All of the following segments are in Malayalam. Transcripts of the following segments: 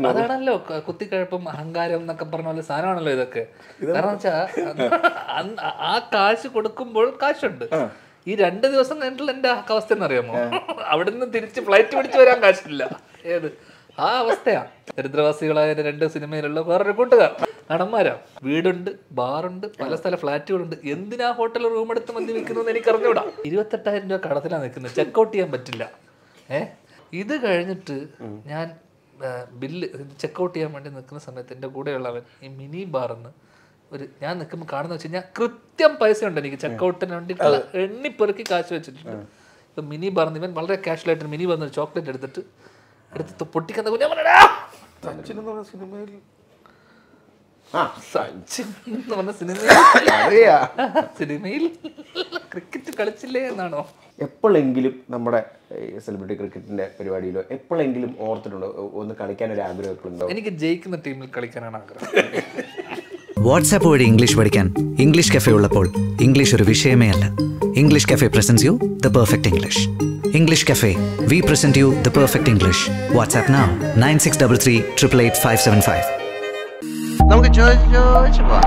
അതാണല്ലോ ക- കുത്തിക്കഴപ്പും അഹങ്കാരം എന്നൊക്കെ പറഞ്ഞ പോലെ സാധനമാണല്ലോ ഇതൊക്കെ കാരണം വെച്ചാ അന്ന് ആ കാശ് കൊടുക്കുമ്പോൾ കാശുണ്ട് ഈ രണ്ട് ദിവസം കഴിഞ്ഞിട്ടുള്ള എന്റെ അവസ്ഥ എന്നറിയാമോ അവിടെ നിന്ന് തിരിച്ച് ഫ്ലൈറ്റ് പിടിച്ച് വരാൻ കാശില്ല ഏത് ആ അവസ്ഥയാ ദരിദ്രവാസികളായ എൻ്റെ രണ്ട് സിനിമയിലുള്ള വേറൊരു കൂട്ടുകാർ നടന്മാരാ വീടുണ്ട് ബാറുണ്ട് പല സ്ഥല ഫ്ലാറ്റുകളുണ്ട് എന്തിനാ ഹോട്ടൽ റൂം എടുത്ത് മന്തി വെക്കുന്നത് എനിക്ക് അറിഞ്ഞൂടാ ഇരുപത്തെട്ടായിരം രൂപ കടത്തിലാണ് നിൽക്കുന്നത് ചെക്കൗട്ട് ചെയ്യാൻ പറ്റില്ല ഏ ഇത് കഴിഞ്ഞിട്ട് ഞാൻ ബില്ല് ചെക്കൗട്ട് ചെയ്യാൻ വേണ്ടി നിൽക്കുന്ന സമയത്ത് എൻ്റെ കൂടെയുള്ളവൻ ഈ മിനി ബാറിന്ന് ഒരു ഞാൻ നിൽക്കുമ്പോൾ കാണുന്ന വെച്ച് കഴിഞ്ഞാൽ കൃത്യം പൈസ ഉണ്ട് എനിക്ക് ചെക്കൗട്ടിന് വേണ്ടിയിട്ടുള്ള എണ്ണിപ്പെറുക്കി കാശ് വെച്ചിട്ടുണ്ട് ഇപ്പം മിനി ബാർന്ന് ഇവൻ വളരെ കാഷ്വലായിട്ട് മിനി ബാർന്ന് ഒരു ചോക്ലേറ്റ് എടുത്തിട്ട് എടുത്ത് പൊട്ടിക്കുന്ന കുഞ്ഞാ പറഞ്ഞാ സച്ചിൻ എന്ന് പറഞ്ഞ സിനിമയിൽ ആ സച്ചിൻ എന്ന് പറഞ്ഞ സിനിമയിൽ അറിയാ സിനിമയിൽ ക്രിക്കറ്റ് കളിച്ചില്ലേ എന്നാണോ എപ്പോഴെങ്കിലും നമ്മുടെ സെലിബ്രിറ്റി ക്രിക്കറ്റിന്റെ പരിപാടിയിലോ എപ്പോഴെങ്കിലും ഓർത്തിട്ടുണ്ടോ ഒ- ഒന്ന് കളിക്കാൻ ഒരു ആഗ്രഹമൊക്കെ ഉണ്ടോ എനിക്ക് ജയിക്കുന്ന ടീമിൽ കളിക്കാനാണ് ആഗ്രഹം വാട്സാപ്പ് വഴി ഇംഗ്ലീഷ് പഠിക്കാൻ ഇംഗ്ലീഷ് കഫേ ഉള്ളപ്പോൾ ഇംഗ്ലീഷ് ഒരു വിഷയമേ അല്ല English cafe presents you the perfect English English cafe we present you the perfect English WhatsApp now nine six double three triple eight five seven five നമുക്ക് ചോദിച്ചു ചോദിച്ചു പോവാം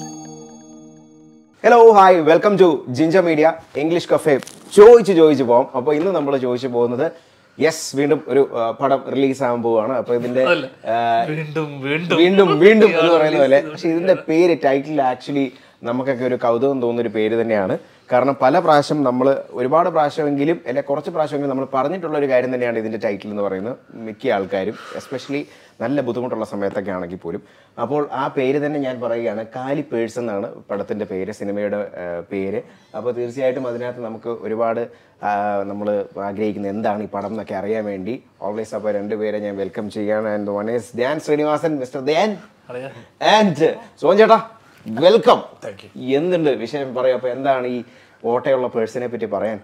ഹലോ ഹായ് വെൽക്കം ടു ജിഞ്ച മീഡിയ ഇംഗ്ലീഷ് കഫേ ചോദിച്ച് ചോദിച്ച് പോകാം അപ്പോൾ ഇന്ന് നമ്മൾ ചോദിച്ചു പോകുന്നത് യെസ് വീണ്ടും ഒരു ആ, പടം റിലീസ് ആകാൻ പോവുകയാണ് അപ്പോൾ ഇതിന്റെ അല്ല. ആ, വീണ്ടും വീണ്ടും വീണ്ടും വീണ്ടും എന്ന് പറയുന്ന പോലെ പക്ഷെ ഇതിന്റെ പേര് ടൈറ്റിൽ ആക്ച്വലി നമുക്കൊക്കെ ഒരു കൗതുകം തോന്നുന്ന ഒരു പേര് തന്നെയാണ് കാരണം പല പ്രാവശ്യം നമ്മൾ ഒരുപാട് പ്രാവശ്യമെങ്കിലും അല്ലെ കുറച്ച് പ്രാവശ്യമെങ്കിലും നമ്മൾ പറഞ്ഞിട്ടുള്ള ഒരു കാര്യം തന്നെയാണ് ഇതിന്റെ ടൈറ്റിൽ എന്ന് പറയുന്നത് മിക്ക ആൾക്കാരും എസ്പെഷ്യലി നല്ല ബുദ്ധിമുട്ടുള്ള സമയത്തൊക്കെ ആണെങ്കിൽ പോലും അപ്പോൾ ആ പേര് തന്നെ ഞാൻ പറയുകയാണ് കാലി പേഴ്സ് എന്നാണ് പടത്തിന്റെ പേര് സിനിമയുടെ ആ, പേര് അപ്പോൾ തീർച്ചയായിട്ടും അതിനകത്ത് നമുക്ക് ഒരുപാട് നമ്മൾ ആഗ്രഹിക്കുന്ന എന്താണ് ഈ പടം എന്നൊക്കെ അറിയാൻ വേണ്ടി ഓൾവേസ് അപ്പോൾ രണ്ടുപേരെ ഞാൻ വെൽക്കം ചെയ്യാണ് and one is Dhyan Sreenivasan mister Dhyan അറിയാം ആൻഡ് സോൻ ചേട്ടാ വെൽക്കം എന്തുണ്ട് വിഷയം പറയാം അപ്പൊ എന്താണ് ഈ ഓട്ടയുള്ള പേഴ്സണെ പറ്റി പറയാൻ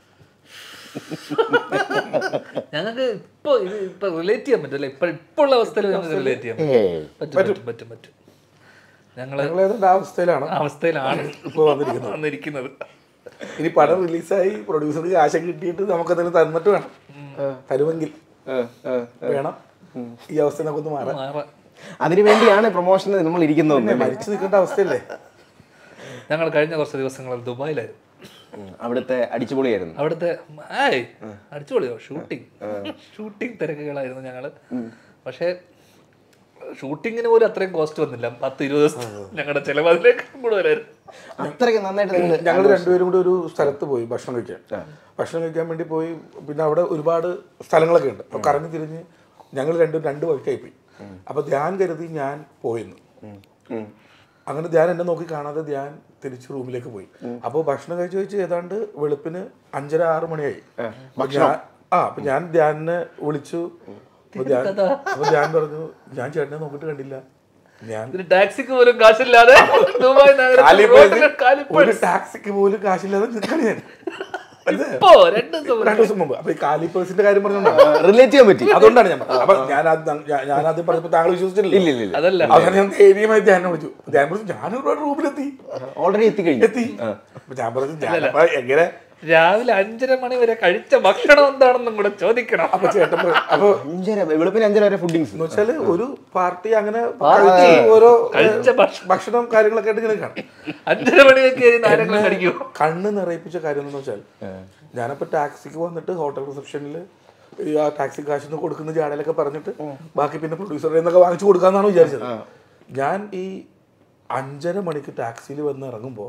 ഞങ്ങൾക്ക് ഇപ്പൊ ഇത് ഇപ്പൊ റിലേറ്റ് ചെയ്യാൻ പറ്റില്ല ഇപ്പൊ ഇപ്പൊ ഉള്ള അവസ്ഥയിൽ ഞങ്ങൾക്ക് റിലേറ്റ് ചെയ്യാൻ പറ്റും. ഏയ്. പറ്റും പറ്റും പറ്റും പറ്റും ഞങ്ങള് ഞങ്ങൾ ഏതാണ്ട് ആ അവസ്ഥയിലാണ് ആ അവസ്ഥയിലാണ് ഇപ്പൊ വന്നിരിക്കുന്നത്. വന്നിരിക്കുന്നത് ഇനി പടം റിലീസായി പ്രൊഡ്യൂസർക്ക് കാശ കിട്ടിയിട്ട് നമുക്കതിന് തന്നിട്ട് വേണം തരുമെങ്കിൽ ഏ, ഏ. വേണം ഈ അവസ്ഥ നമുക്കൊന്ന് മാറാം മാറാം അതിനു വേണ്ടിയാണ് പ്രൊമോഷന് നമ്മൾ ഇരിക്കുന്നത് പിന്നെ മരിച്ചു നിൽക്കേണ്ട അവസ്ഥയല്ലേ ഞങ്ങൾ കഴിഞ്ഞ കുറച്ച് ദിവസങ്ങളിൽ ദുബായിലായിരുന്നു അവിടുത്തെ അടിച്ചുപൊളിയായിരുന്നു അവിടുത്തെ ആയ് അടിച്ചുപൊളിയോ ഷൂട്ടിംഗ് ഷൂട്ടിംഗ് തിരക്കുകളായിരുന്നു ഞങ്ങള് പക്ഷേ ഷൂട്ടിങ്ങിന് പോലും അത്രയും കോസ്റ്റ് വന്നില്ല പത്ത് ഇരുപത് ദിവസം ഞങ്ങളുടെ ചിലവ് അതിലേക്ക് കൂടുതലായിരുന്നു അത്രയ്ക്ക് നന്നായിട്ട് നിങ്ങൾ ഞങ്ങൾ രണ്ടുപേരും കൂടി ഒരു സ്ഥലത്ത് പോയി ഭക്ഷണം കഴിക്കാൻ ഭക്ഷണം കഴിക്കാൻ വേണ്ടി പോയി പിന്നെ അവിടെ ഒരുപാട് സ്ഥലങ്ങളൊക്കെ ഉണ്ട് അപ്പൊ കറങ്ങി തിരിഞ്ഞ് ഞങ്ങൾ രണ്ടും രണ്ട് വഴിക്കായി പോയി അപ്പൊ ധ്യാൻ കരുതി ഞാൻ പോയെന്ന് അങ്ങനെ ധ്യാൻ എന്നെ നോക്കി കാണാതെ ധ്യാൻ തിരിച്ച് റൂമിലേക്ക് പോയി അപ്പോൾ ഭക്ഷണം കഴിച്ച് കഴിച്ച് ഏതാണ്ട് വെളുപ്പിന് അഞ്ചര ആറ് മണിയായി അപ്പൊ ഞാൻ- ആ അപ്പൊ ഞാൻ ധ്യാനിനെ വിളിച്ചു അപ്പൊ ധ്യാൻ അപ്പൊ ധ്യാൻ പറഞ്ഞു ഞാൻ ചേട്ടനെ നോക്കിട്ട് കണ്ടില്ല ഞാൻ ഇതിന് ടാക്സിക്ക് പോലും കാശില്ലാതെ ദുബായ് നഗരത്തിൽ കാലിപ്പേഴ്സ് റോഡിൽ കാലിപ്പേഴ്സ്. ഒരു ടാക്സിക്ക് പോലും കാശില്ലാതെ നിൽക്കണ ഞാൻ മനസ്സിലായോ? ഇപ്പോ രണ്ട് ദിവസം മുന്നേ. രണ്ടു ദിവസം മുമ്പ് അപ്പൊ ഈ കാലിപ്പേഴ്സിന്റെ കാര്യം പറഞ്ഞു റിലേറ്റ് ചെയ്യാൻ പറ്റി അതുകൊണ്ടാണ് ഞാൻ പറഞ്ഞത്. അപ്പൊ ഞാൻ ആദ്യം- ഞാൻ- ഞാൻ ആദ്യം പറഞ്ഞപ്പോ താങ്കൾ വിശ്വസിച്ചില്ല ഇല്ല ഇല്ല ഇല്ല അതല്ല അവസാനം ഞാൻ ധൈര്യമായി ധ്യാനം വിളിച്ചു ധ്യാനം വിളിച്ചു ഞാൻ ഒരുപാട് റൂമിലെത്തി ഓൾറെഡി എത്തിക്കഴിഞ്ഞു എത്തി അപ്പൊ ഞാൻ പറഞ്ഞു ഞാൻ അപ്പൊ എങ്ങനെ രാവിലെ അഞ്ചര മണി വരെ കഴിച്ച ഭക്ഷണം എന്താണെന്നും കൂടെ ചോദിക്കണം അപ്പൊ ചേട്ടൻ പറ- അപ്പൊ അഞ്ചര വെളുപ്പിന് അഞ്ചര വരെ ഫുഡിങ്സ് എന്ന് വെച്ചാല് ഒരു പാർട്ടി അങ്ങനെ കഴിച്ച് ഓരോ കഴിച്ച ഭക്ഷണം. ഭക്ഷണം കാര്യങ്ങളൊക്കെ ആയിട്ട് ഇങ്ങനെ കാണും അഞ്ചര മണി വെച്ച് കഴിഞ്ഞ് ആരെങ്കിലും കഴിക്കുമോ കണ്ണ് നിറയിപ്പിച്ച കാര്യം എന്ന് വെച്ചാൽ ഞാനപ്പോ ടാക്സിക്ക് വന്നിട്ട് ഹോട്ടൽ റിസപ്ഷനിൽ ഈ ആ ടാക്സി കാശൊന്ന് കൊടുക്കുന്ന ജാടയിലൊക്കെ പറഞ്ഞിട്ട് ബാക്കി പിന്നെ പ്രൊഡ്യൂസറുടെ നിന്നൊക്കെ വാങ്ങിച്ചു കൊടുക്കാന്നാണ് വിചാരിച്ചത് ഞാൻ ഈ അഞ്ചര മണിക്ക് ടാക്സിയിൽ വന്ന് ഇറങ്ങുമ്പോൾ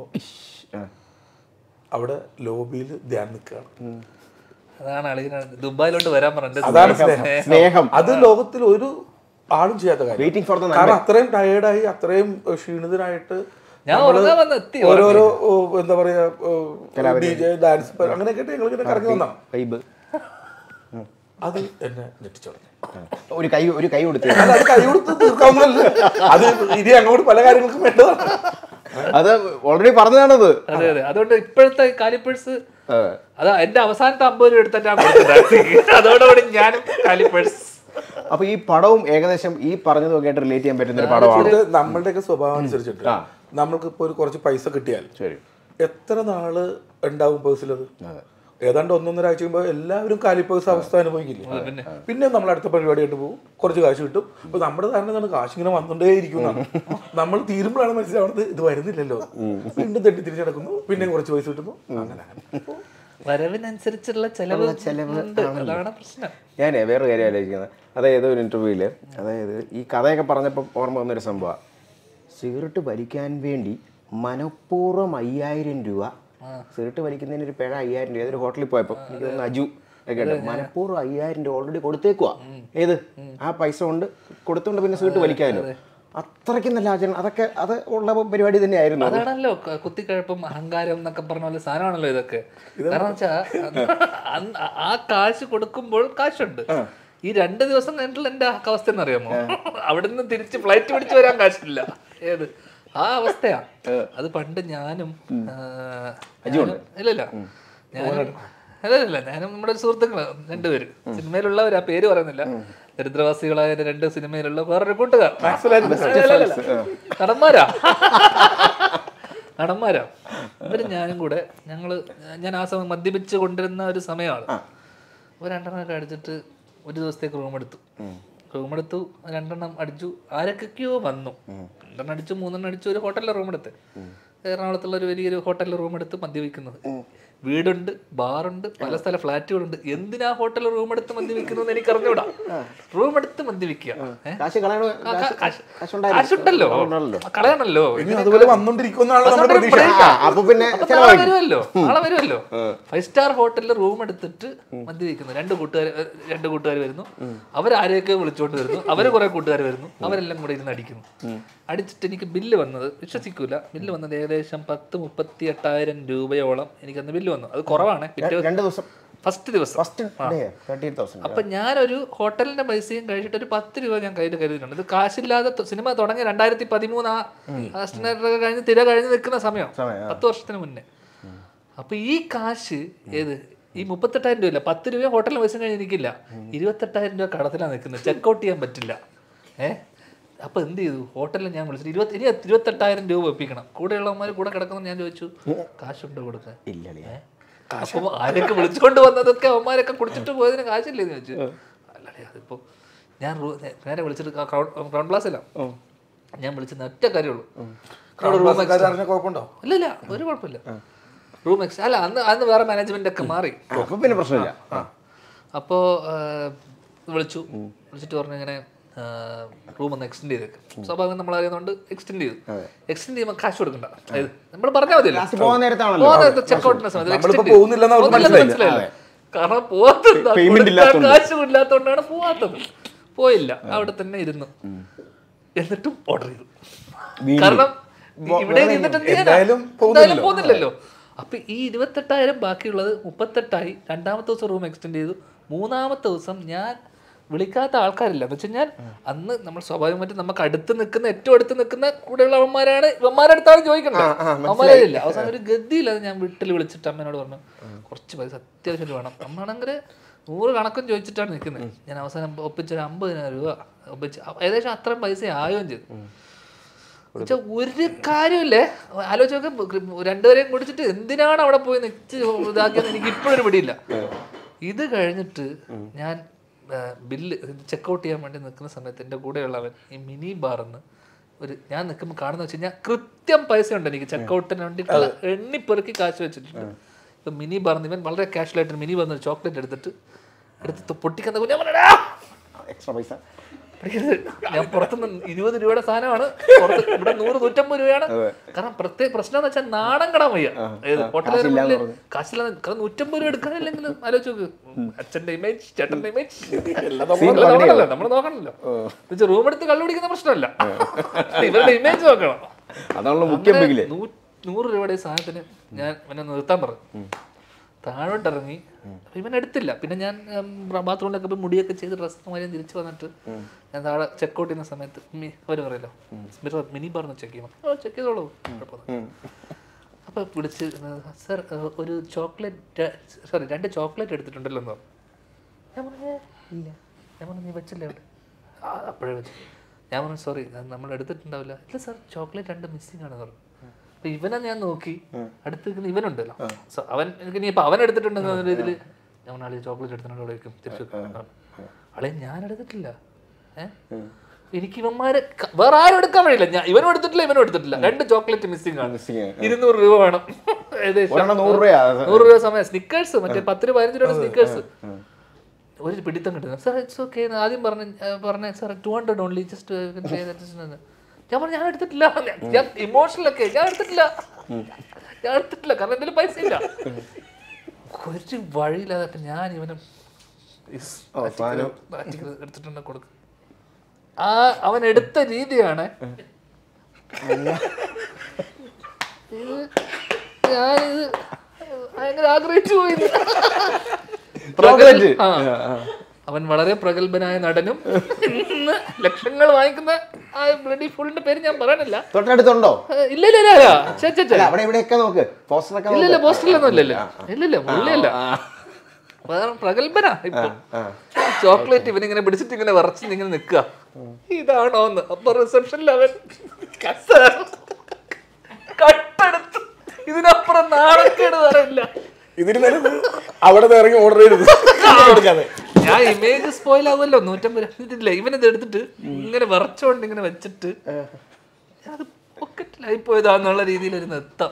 അവിടെ ലോബിയിൽ ധ്യാൻ നിൽക്കുകയാണ് അതാണ് അളിയന ദുബായിലോട്ട് വരാൻ പറഞ്ഞത് അതാണ് സ്നേഹം സ്നേഹം അത് ലോകത്തിൽ ഒരു ആളും ചെയ്യാത്ത കാര്യം വെയിറ്റിംഗ് ഫോർ ദ കാരണം അത്രയും ടയേർഡായി അത്രയും ഏഹ്, ക്ഷീണിതനായിട്ട് ഞാൻ നമ്മള് ഉറങ്ങാൻ വന്ന് എത്തി ഓരോരോ ഓ, എന്താ പറയാ ഡി ജെ ഡാൻസ് അങ്ങനെയൊക്കെ ഞങ്ങൾ ഇങ്ങനെ കറങ്ങി വന്നാണ് വൈബ് അത് എന്നെ ഞെട്ടിച്ചോളഞ്ഞു ഒരു കൈ ഒരു കൈ കൊടുത്തു അല്ല അത് കൈ കൊടുത്ത് തീർക്കാവുന്നതല്ല അത് ഇനി അങ്ങോട്ട് പല കാര്യങ്ങൾക്കും വേണ്ടതാണ് അത് ഓൾറെഡി പറഞ്ഞതാണത് അതെ അതെ അതുകൊണ്ട് ഇപ്പോഴത്തെ കാലിപ്പേഴ്സ് ആ. അതാ എന്റെ അവസാനത്തെ അമ്പത് രൂപ എടുത്തിട്ടാണ് കൊടുത്തത് ടാക്സിക്ക്. അതോടുകൂടി ഞാനും കാലിപ്പേഴ്സ് അപ്പൊ ഈ പടവും ഏകദേശം ഈ പറഞ്ഞതും ആയിട്ട് റിലേറ്റ് ചെയ്യാൻ പറ്റുന്ന ഒരു പടമാണ് ഇത് നമ്മളുടെയൊക്കെ സ്വഭാവം അനുസരിച്ചിട്ട് നമ്മൾക്ക് ഇപ്പോൾ ഒരു കുറച്ച് പൈസ കിട്ടിയാൽ ശരി എത്ര നാള് ഉണ്ടാവും പേഴ്സിലത് ഏതാണ്ട് ഒന്നൊന്നര ആഴ്ച കഴിയുമ്പോൾ എല്ലാവരും കാലിപ്പേഴ്സ് അവസ്ഥ അനുഭവിക്കില്ലേ പിന്നെ നമ്മൾ അടുത്ത പരിപാടിയായിട്ട് പോകും കുറച്ച് കാശ് കിട്ടും അപ്പൊ നമ്മുടെ ധാരണ എന്താണ് കാശ് ഇങ്ങനെ വന്നുകൊണ്ടേ ഇരിക്കുന്നതാണ് നമ്മൾ തീരുമ്പോഴാണ് മനസ്സിലാവുന്നത് ഇത് വരുന്നില്ലല്ലോ വീണ്ടും തെറ്റി തിരിച്ചടക്കുന്നു പിന്നെയും കുറച്ച് പൈസ കിട്ടുന്നു അങ്ങനെ അങ്ങനെ വരവിനനുസരിച്ചുള്ള ചെലവ് ഉണ്ട് അതാണ് പ്രശ്നം ഞാൻ വേറൊരു കാര്യം ആലോചിക്കുന്നത് അതായത് ഒരു ഇന്റർവ്യൂവിൽ അതായത് ഈ കഥയൊക്കെ പറഞ്ഞപ്പോൾ ഓർമ്മ വന്നൊരു സംഭവമാണ് സിഗരറ്റ് വലിക്കാൻ വേണ്ടി മനഃപൂർവ്വം അയ്യായിരം രൂപ സിഗരറ്റ് വലിക്കുന്നതിന് ഒരു പിഴ അയ്യായിരം രൂപ ഏതൊരു ഹോട്ടലിൽ പോയപ്പോൾ എനിക്ക് തോന്നുന്നു അജു ഒക്കെ ഉണ്ട് മനഃപൂർവ്വം അയ്യായിരം രൂപ ഓൾറെഡി കൊടുത്തേക്കുവാ ഏത് ആ പൈസ കൊണ്ട് കൊടുത്തോണ്ട് പിന്നെ സിഗരറ്റ് വലിക്കാമല്ലോ അത്രയ്ക്കും നല്ല ആചരണം അതൊക്കെ അത് ഉള്ള പരിപാടി തന്നെയായിരുന്നു അത്. അതാണല്ലോ ക- കുത്തിക്കഴപ്പും അഹങ്കാരം എന്നൊക്കെ പറഞ്ഞ പോലെ സാധനമാണല്ലോ ഇതൊക്കെ കാരണം വെച്ചാ അന്ന് ആ കാശ് കൊടുക്കുമ്പോൾ കാശുണ്ട് ഈ രണ്ട് ദിവസം കഴിഞ്ഞിട്ടുള്ള എന്റെ അവസ്ഥ എന്നറിയാമോ അവിടെ നിന്ന് തിരിച്ച് ഫ്ലൈറ്റ് പിടിച്ച് വരാൻ കാശില്ല ഏത് ആ അവസ്ഥയാ അത് പണ്ട് ഞാനും ആ, ഞാനും- ഇല്ലില്ല ഞാനും അല്ലല്ല ഞാനും നമ്മുടെ ഒരു സുഹൃത്തുക്കള് രണ്ടുപേര് സിനിമയിലുള്ളവർ ആ പേര് പറയുന്നില്ല ദരിദ്രവാസികളായ എൻ്റെ രണ്ട് സിനിമയിലുള്ള വേറൊരു കൂട്ടുകാർ അല്ലല്ലല്ല. നടന്മാരാ നടന്മാരാ ഇവര് ഞാനും കൂടെ ഞങ്ങള് ഞാൻ ആ സമയം മദ്യപിച്ച് കൊണ്ടിരുന്ന ഒരു സമയമാണ് ഒരു രണ്ടെണ്ണമൊക്കെ അടിച്ചിട്ട് ഒരു ദിവസത്തേക്ക് റൂം എടുത്തു റൂം എടുത്തു രണ്ടെണ്ണം അടിച്ചു ആരൊക്കെയോ വന്നു രണ്ടെണ്ണം അടിച്ചു മൂന്നെണ്ണം അടിച്ചു ഒരു ഹോട്ടലിലെ റൂം എടുത്ത് എറണാകുളത്തുള്ള ഒരു വലിയൊരു ഹോട്ടലിൽ റൂം എടുത്ത് മദ്യപിക്കുന്നത് വീടുണ്ട് ബാറുണ്ട് പല സ്ഥല ഫ്ലാറ്റുകളുണ്ട് എന്തിനാ ഹോട്ടലിൽ റൂം എടുത്ത് മദ്യപിക്കുന്നത് എനിക്ക് അറിഞ്ഞൂടാ റൂം എടുത്ത് മദ്യപിക്കുക ഏ? കാശ് കളയണ ആ, കാ- കാശ്- കാശുണ്ടായിരുന്നു. കാശുണ്ടല്ലോ കളയണല്ലോ ഇനി അതുപോലെ വന്നുകൊണ്ടിരിക്കുമെന്നാണ് നമ്മുടെ അതുകൊണ്ട് പ്രതീക്ഷ break ആ. ആ, അപ്പൊ പിന്നെ അപ്പൊ നാളെ വരുമല്ലോ നാളെ വരുമല്ലോ ഫൈവ് സ്റ്റാർ ഹോട്ടലിൽ റൂം എടുത്തിട്ട് മദ്യപിക്കുന്നു രണ്ട് കൂട്ടുകാർ രണ്ട് കൂട്ടുകാർ വരുന്നു അവരാരെയൊക്കെ വിളിച്ചോണ്ട് വരുന്നു അവര് കുറെ കൂട്ടുകാർ വരുന്നു അവരെല്ലാം കൂടെ ഇരുന്ന് അടിക്കുന്നു അടിച്ചിട്ട് എനിക്ക് ബില്ല് വന്നത് വിശ്വസിക്കൂല ബില്ല് വന്നത് ഏകദേശം പത്ത് മുപ്പത്തി എട്ടായിരം രൂപയോളം എനിക്ക് അന്ന് ബില്ല് വന്നു അത് കുറവാണ് പിറ്റേ രണ്ട് ദിവസം ഫസ്റ്റ് ദിവസം ഫസ്റ്റ് ഡേ തേർട്ടി തൗസൻഡ് അപ്പൊ ഞാനൊരു ഹോട്ടലിന്റെ പൈസയും കഴിച്ചിട്ട് ഒരു പത്ത് രൂപ ഞാൻ കയ്യിൽ കരുതിയിട്ടുണ്ട് ഇത് കാശില്ലാതെ ത- സിനിമ തുടങ്ങി രണ്ടായിരത്തി പതിമൂന്ന് ആ അസിസ്റ്റന്റൊക്കെ കഴിഞ്ഞ് തിര കഴിഞ്ഞ് നിൽക്കുന്ന സമയം പത്ത് വർഷത്തിന് മുന്നേ അപ്പൊ ഈ കാശ് ഏത് ഈ മുപ്പത്തെട്ടായിരം രൂപ ഇല്ല പത്ത് രൂപ ഹോട്ടലിൽ പൈസ കഴിഞ്ഞ് എനിക്കില്ല ഇരുപത്തെട്ടായിരം രൂപ കടത്തിലാണ് നിൽക്കുന്നത് ചെക്കൗട്ട് ചെയ്യാൻ പറ്റില്ല ഏ അപ്പൊ എന്ത് ചെയ്തു ഹോട്ടലിൽ ഞാൻ വിളിച്ചിട്ട് ഇരുപത്തി ഇനി ഇരുപത്തെട്ടായിരം രൂപ വെപ്പിക്കണം കൂടെയുള്ളവന്മാർ കൂടെ കിടക്കുന്ന ഞാൻ ചോദിച്ചു കാശുണ്ടോ കൊടുക്കാൻ ഇല്ലല്ലേ അപ്പൊ ആരൊക്കെ വിളിച്ചുകൊണ്ട് വന്നതൊക്കെ അവന്മാരൊക്കെ കുടിച്ചിട്ട് പോയതിന് കാശില്ലേന്ന് ചോദിച്ചു അല്ലടേ അതിപ്പോ ഞാൻ റൂ- നേ- നേരെ വിളിച്ചിട്ട് ക്രൗൺ പ്ലാസില്ല ഞാൻ വിളിച്ചത് ഒറ്റ കാര്യമുള്ളൂ അവിടെ room extra- അറിഞ്ഞ കുഴപ്പമുണ്ടോ ഇല്ല ഇല്ല ഒരു കുഴപ്പമില്ല റൂം എക്സ് അല്ല അന്ന് അന്ന് വേറെ മാനേജ്മെന്റ് ഒക്കെ മാറി അപ്പൊ പിന്നെ പ്രശ്നമില്ല അപ്പോൾ വിളിച്ചു വിളിച്ചിട്ട് പറഞ്ഞു ഇങ്ങനെ റൂം ഒന്ന് എക്സ്റ്റെൻഡ് ചെയ്തേക്ക് സ്വാഭാവികം നമ്മൾ അറിയുന്നതുകൊണ്ട് എക്സ്റ്റെൻഡ് ചെയ്തു എക്സ്റ്റെൻഡ് ചെയ്യുമ്പോൾ കാശ് കൊടുക്കണ്ട അതായത് നമ്മൾ പറഞ്ഞാൽ മതിയല്ലോ ലാസ്റ്റ് പോകാൻ നേരത്താണല്ലോ ചെക്കൗട്ടിന്റെ സമയത്ത് നമ്മളിപ്പോ extend ചെയ്തു. പോകുന്നില്ലെന്ന് അവർക്ക് പോകുന്നില്ലെന്ന് മനസ്സിലായില്ല. മനസ്സിലായില്ല. കാരണം പോവാത്തത് Payment ഇല്ലാത്തോണ്ട്. കാശ് ഇല്ലാത്തോണ്ടാണ് പോവാത്തത് പോയില്ല അവിടെ തന്നെ ഇരുന്നു എന്നിട്ടും ഓർഡർ ചെയ്തു കാരണം ഇവിടെ ഇരുന്നിട്ട് എന്ത് ചെയ്യാനാ? എന്തായാലും എന്തായാലും പോകുന്നില്ലല്ലോ അപ്പൊ ഈ ഇരുപത്തെട്ടായിരം ബാക്കിയുള്ളത് മുപ്പത്തെട്ടായി രണ്ടാമത്തെ ദിവസം റൂം എക്സ്റ്റെൻഡ് ചെയ്തു മൂന്നാമത്തെ ദിവസം ഞാൻ വിളിക്കാത്ത ആൾക്കാരില്ല എന്ന് വെച്ച് കഴിഞ്ഞാൽ അന്ന് നമ്മൾ സ്വാഭാവികമായിട്ടും നമുക്ക് അടുത്ത് നിൽക്കുന്ന ഏറ്റവും അടുത്ത് നിൽക്കുന്ന കൂടെയുള്ള അവന്മാരാണ് ഇവന്മാരുടെ അടുത്താണ് ചോദിക്കേണ്ടത് അവന്മാരെ ഇല്ല അവസാനം ഒരു ഗതിയില്ലാതെ ഞാൻ വീട്ടിൽ വിളിച്ചിട്ട് അമ്മേനോട് പറഞ്ഞു കുറച്ച് പൈസ അത്യാവശ്യം വേണം അമ്മാണെങ്കിൽ നൂറ് കണക്കും ചോദിച്ചിട്ടാണ് നിൽക്കുന്നത് ഞാൻ അവസാനം ഒപ്പിച്ചൊരു അമ്പതിനായിരം രൂപ ഒപ്പിച്ച് ഏകദേശം അത്രയും പൈസ ആവുകയും ചെയ്തു എന്നുവെച്ചാ ഒരു കാര്യമില്ലേ ആലോചിച്ച് നോക്ക് രണ്ടുപേരെയും കുടിച്ചിട്ട് എന്തിനാണ് അവിടെ പോയി നിച്ച് ഇതാക്കിയെന്ന് എനിക്ക് ഇപ്പോഴൊരു പിടിയില്ല ഇത് കഴിഞ്ഞിട്ട് ഞാൻ ബില്ല് ചെക്കൗട്ട് ചെയ്യാൻ വേണ്ടി നിൽക്കുന്ന സമയത്ത് എൻ്റെ കൂടെയുള്ളവൻ ഈ മിനി ബാറിന്ന് ഒരു ഞാൻ നിൽക്കുമ്പോൾ കാണുന്ന വെച്ച് കഴിഞ്ഞാൽ കൃത്യം പൈസ ഉണ്ട് എനിക്ക് ചെക്കൗട്ടിന് വേണ്ടിയിട്ടുള്ള എണ്ണിപ്പെറുക്കി കാശ് വെച്ചിട്ടുണ്ട് ഇപ്പം മിനി ബാർന്ന് ഇവൻ വളരെ കാഷ്വലായിട്ട് മിനി ബാർന്ന് ഒരു ചോക്ലേറ്റ് എടുത്തിട്ട് എടുത്ത് പൊട്ടിക്കുന്ന കുഞ്ഞാ പറഞ്ഞാ എക്സ്ട്രാ പൈസ ഞാൻ പുറത്തുനിന്ന് ഇരുപത് രൂപയുടെ സാധനമാണ് പുറത്ത് ഇവിടെ നൂറ് നൂറ്റമ്പത് രൂപയാണ് കാരണം പ്രത്യേക പ്രശ്നം എന്ന് വെച്ചാൽ നാടൻ കടാൻ വയ്യ ഏത് ഹോട്ടലിൽ കാശില്ലാതെ കാരണം നൂറ്റമ്പത് രൂപ എടുക്കാനില്ലെങ്കിൽ ആലോചിച്ച് നോക്ക് അച്ഛന്റെ ഇമേജ് ചേട്ടന്റെ ഇമേജ് നോക്കണല്ലോ നമ്മൾ നോക്കണല്ലോ റൂം എടുത്ത് കള്ളു പിടിക്കുന്ന പ്രശ്നമല്ല ഇവരുടെ ഇമേജ് നോക്കണം അതാണല്ലോ മുഖ്യം അങ്ങനെ ബിഗില് നൂ- നൂറ് രൂപയുടെ ഈ സാധനത്തിന് ഞാൻ ഇവനെ നിർത്താൻ പറഞ്ഞു താഴോട്ട് ഇറങ്ങി അപ്പൊ ഇവൻ എടുത്തില്ല പിന്നെ ഞാൻ ബാത്റൂമിലൊക്കെ പോയി മുടിയൊക്കെ ചെയ്ത് ഡ്രസ്സ് മാറി തിരിച്ചു വന്നിട്ട് ഞാൻ താഴെ ചെക്കൗട്ട് ചെയ്യുന്ന സമയത്ത് മി അവർ പറയല്ലോ സ്മിർ മിനി പറഞ്ഞു ചെക്ക് ചെയ്യണം ഓ ചെക്ക് ചെയ്തോളൂ കുഴപ്പമൊന്നും അപ്പൊ വിളിച്ച് സർ ഒരു ചോക്ലേറ്റ് സോറി രണ്ട് ചോക്ലേറ്റ് എടുത്തിട്ടുണ്ടല്ലോ എന്ന് പറഞ്ഞു ഞാൻ പറഞ്ഞു "ഏ, ഇല്ല ഞാൻ പറഞ്ഞു നീ വെച്ചില്ലേ അവിടെ ആ അപ്പോഴേ വെച്ചു ഞാൻ പറഞ്ഞു സോറി നമ്മൾ എടുത്തിട്ടുണ്ടാവില്ല ഇല്ല സാർ ചോക്ലേറ്റ് രണ്ട് മിസ്സിംഗ് ആണ് പറഞ്ഞു അപ്പൊ ഇവനെ ഞാൻ നോക്കി അടുത്ത് നിൽക്കുന്ന ഇവനുണ്ടല്ലോ So, അവൻ എനിക്ക് ഇനി ഇപ്പൊ അവൻ എടുത്തിട്ടുണ്ടെന്ന രീതിയിൽ ഞാൻ ആളി ചോക്ലേറ്റ് എടുത്തിട്ടുണ്ട് അവിടെ വെക്കും തിരിച്ചു വെക്കും. ആളെ ഞാൻ എടുത്തിട്ടില്ല ഏഹ് എനിക്ക് ഇവന്മാരെ ക- വേറെ ആരും എടുക്കാൻ വഴിയില്ല ഞാൻ ഇവനും എടുത്തിട്ടില്ല ഇവനും എടുത്തിട്ടില്ല രണ്ട് ചോക്ലേറ്റ് മിസ്സിംഗ് ആണ് Missing ആണ്. ഇരുന്നൂറ് രൂപ വേണം ഏകദേശം ഒരെണ്ണം നൂറ് രൂപയാ നൂറ് രൂപ സമയം സ്നിക്കേഴ്സ് മറ്റേ പത്ത് രൂപ പതിനഞ്ച് രൂപ സ്നിക്കേഴ്സ് ഒരു പിടിത്തം കിട്ടുന്നത് സാർ ഇറ്റ്സ് ഓക്കെ ആദ്യം പറഞ്ഞ പറഞ്ഞ sir two hundred only just ഞാൻ പറഞ്ഞു ഞാൻ എടുത്തിട്ടില്ല ഞാൻ ഇമോഷണൽ ഒക്കെ ഞാൻ എടുത്തിട്ടില്ല ഞാൻ എടുത്തിട്ടില്ല കാരണം എന്തെങ്കിലും പൈസ ഇല്ല ഒരു വഴിയില്ലാതെ ഞാൻ ഇവനും ഇസ് അവസാനം ആർട്ടിക്കിൾ എടുത്തിട്ടുണ്ട് കൊടുക്കും ആ അവൻ എടുത്ത രീതിയാണ് ഇത് ഞാനിത് ഭയങ്കര ആഗ്രഹിച്ചു പോയി ഇത്. ചോക്ലേറ്റ് ആ. അവൻ വളരെ പ്രഗത്ഭനായ നടനും ഇന്ന് ലക്ഷങ്ങൾ വാങ്ങിക്കുന്ന ആ ബ്ലഡി ഫുള്ളിന്റെ പേര് ഞാൻ പറയണില്ല തൊട്ടടുത്തുണ്ടോ ഏ, ഇല്ല ഇല്ല ഇല്ല ഇല്ല ഛെ, ഛെ, ഛെ. അല്ല അവിടെ ഇവിടെയൊക്കെ നോക്ക് പോസ്റ്ററൊക്കെ ഇല്ല ഇല്ല പോസ്റ്ററിലൊന്നും ഇല്ലല്ലോ ഇല്ല ഇല്ല പുള്ളിയല്ല വേറെ പ്രഗത്ഭനാ ഇപ്പൊ ചോക്ലേറ്റ് ഇവനിങ്ങനെ പിടിച്ചിട്ട് ഇങ്ങനെ വിറച്ച് ഇങ്ങനെ നിക്കുക ഇതാണോ എന്ന് അപ്പൊ റിസപ്ഷനിൽ അവൻ കസേര കട്ടെടുത്ത് ഇതിനപ്പുറം നാണക്കേട് പറയില്ല ഇതിന് നല്ലത് അവിടെ നിന്ന് ഇറങ്ങി ഓർഡർ ചെയ്തത് എടുക്കാതെ ഞാൻ ഇമേജ് സ്പോയിൽ ആവുമല്ലോ നൂറ്റമ്പത് ഇതില്ല ഇവനിത് എടുത്തിട്ട് ഇങ്ങനെ വിറച്ചോണ്ട് ഇങ്ങനെ വെച്ചിട്ട് അത് പോക്കറ്റിലായി പോയതാന്നുള്ള രീതിയിൽ ഒരു നിർത്തം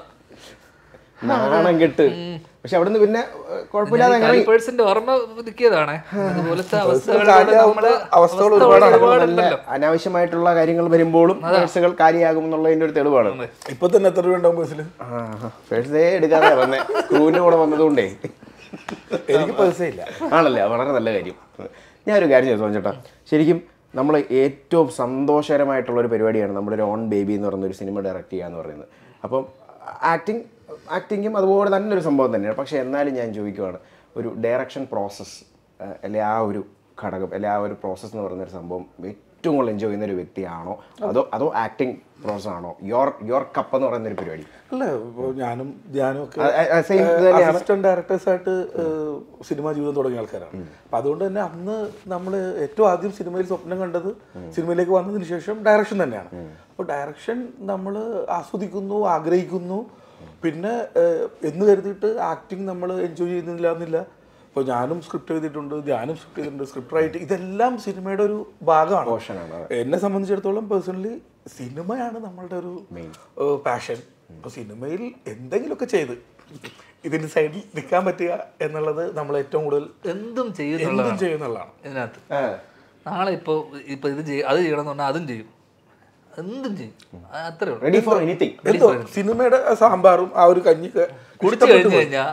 നാണം കെട്ട് പക്ഷെ അവിടുന്ന് പിന്നെ ഏഹ്, കുഴപ്പമില്ലാതെ അങ്ങനെ പേഴ്സന്റെ ഓർമ്മ പുതുക്കിയതാണ് അതുപോലത്തെ അവസ്ഥകൾ കാര്യമാവുന്ന അവസ്ഥകൾ ഒരുപാടാണ്. ഒരുപാടുണ്ടല്ലോ അനാവശ്യമായിട്ടുള്ള കാര്യങ്ങൾ വരുമ്പോഴും പേഴ്സുകൾ കാര്യമാകും എന്നുള്ളതിന്റെ ഒരു തെളിവാണ് ഇപ്പൊ തന്നെ എത്ര രൂപ ഉണ്ടാവും ബസ്സിൽ പേഴ്സേ എടുക്കാതെ വന്നേ ക്രൂവിന്റെ കൂടെ വന്നതുകൊണ്ടേ എനിക്ക് പൈസ ഇല്ല ആണല്ലേ വളരെ നല്ല കാര്യം ഞാനൊരു കാര്യം ചോദിച്ചു ചേട്ടാ ശരിക്കും നമ്മൾ ഏറ്റവും സന്തോഷകരമായിട്ടുള്ള ഒരു പരിപാടിയാണ് നമ്മുടെ ഒരു ഓൺ ബേബി എന്ന് പറയുന്ന ഒരു സിനിമ ഡയറക്റ്റ് ചെയ്യുക എന്ന് പറയുന്നത് അപ്പം ആക്ടിങ് ആക്ടിങ്ങും അതുപോലെ തന്നെ ഒരു സംഭവം തന്നെയാണ് പക്ഷേ എന്നാലും ഞാൻ ചോദിക്കുവാണ് ഒരു ഡയറക്ഷൻ പ്രോസസ്സ് അല്ലെ ആ ഒരു ഘടകം അല്ലെ ആ ഒരു പ്രോസസ്സ് എന്ന് പറയുന്ന ഒരു സംഭവം ഏറ്റവും കൂടുതൽ എൻജോയ് ചെയ്യുന്ന ഒരു വ്യക്തിയാണോ അതോ അതോ ആക്ടിങ് പ്രോസസ് ആണോ യോർ യോർ കപ്പ് എന്ന് പറയുന്ന ഒരു പരിപാടി അല്ല ഇപ്പൊ ഞാനും ധ്യാനും ഒക്കെ ആ, ആ, same ഇത് തന്നെയാണ്. അസിസ്റ്റന്റ് ഡയറക്ടേഴ്സ് ആയിട്ട് സിനിമ ജീവിതം തുടങ്ങിയ ആൾക്കാരാണ് അപ്പൊ അതുകൊണ്ട് തന്നെ അന്ന് നമ്മൾ ഏറ്റവും ആദ്യം സിനിമയിൽ സ്വപ്നം കണ്ടത് സിനിമയിലേക്ക് വന്നതിന് ശേഷം ഡയറക്ഷൻ തന്നെയാണ് അപ്പോൾ ഡയറക്ഷൻ നമ്മൾ ആസ്വദിക്കുന്നു ആഗ്രഹിക്കുന്നു പിന്നെ ഏഹ്, എന്ന് കരുതിയിട്ട് ആക്ടിങ് നമ്മൾ എൻജോയ് ചെയ്യുന്നില്ല എന്നില്ല ഇപ്പോൾ ഞാനും സ്ക്രിപ്റ്റ് എഴുതിയിട്ടുണ്ട് ധ്യാനും സ്ക്രിപ്റ്റ് ചെയ്തിട്ടുണ്ട് സ്ക്രിപ്റ്റ് റൈറ്റ് ഇതെല്ലാം സിനിമയുടെ ഒരു ഭാഗമാണ് എന്നെ സംബന്ധിച്ചിടത്തോളം പേഴ്സണലി സിനിമയാണ് നമ്മളുടെ ഒരു പാഷൻ അപ്പോൾ സിനിമയിൽ എന്തെങ്കിലുമൊക്കെ ചെയ്ത് ഇതിന്റെ സൈഡിൽ നിൽക്കാൻ പറ്റുക എന്നുള്ളത് നമ്മൾ ഏറ്റവും കൂടുതൽ എന്തും എന്തും ചെയ്യുന്നുള്ളതാണ് ചെയ്യുന്നുള്ളതാണ് ഇതിനകത്ത് നാളെ ഇപ്പൊ ഇപ്പൊ ഇത് ചെയ്യ അത് ചെയ്യണം എന്ന് പറഞ്ഞാൽ അതും ചെയ്യും എന്തും ചെയ്യും ആ, അത്രേ ഉള്ളൂ റെഡി ഫോർ എനിത്തിങ് എന്തോ സിനിമയുടെ ആ സാമ്പാറും ആ ഒരു കഞ്ഞിക്ക് കുടിച്ചു കഴിഞ്ഞു കഴിഞ്ഞാൽ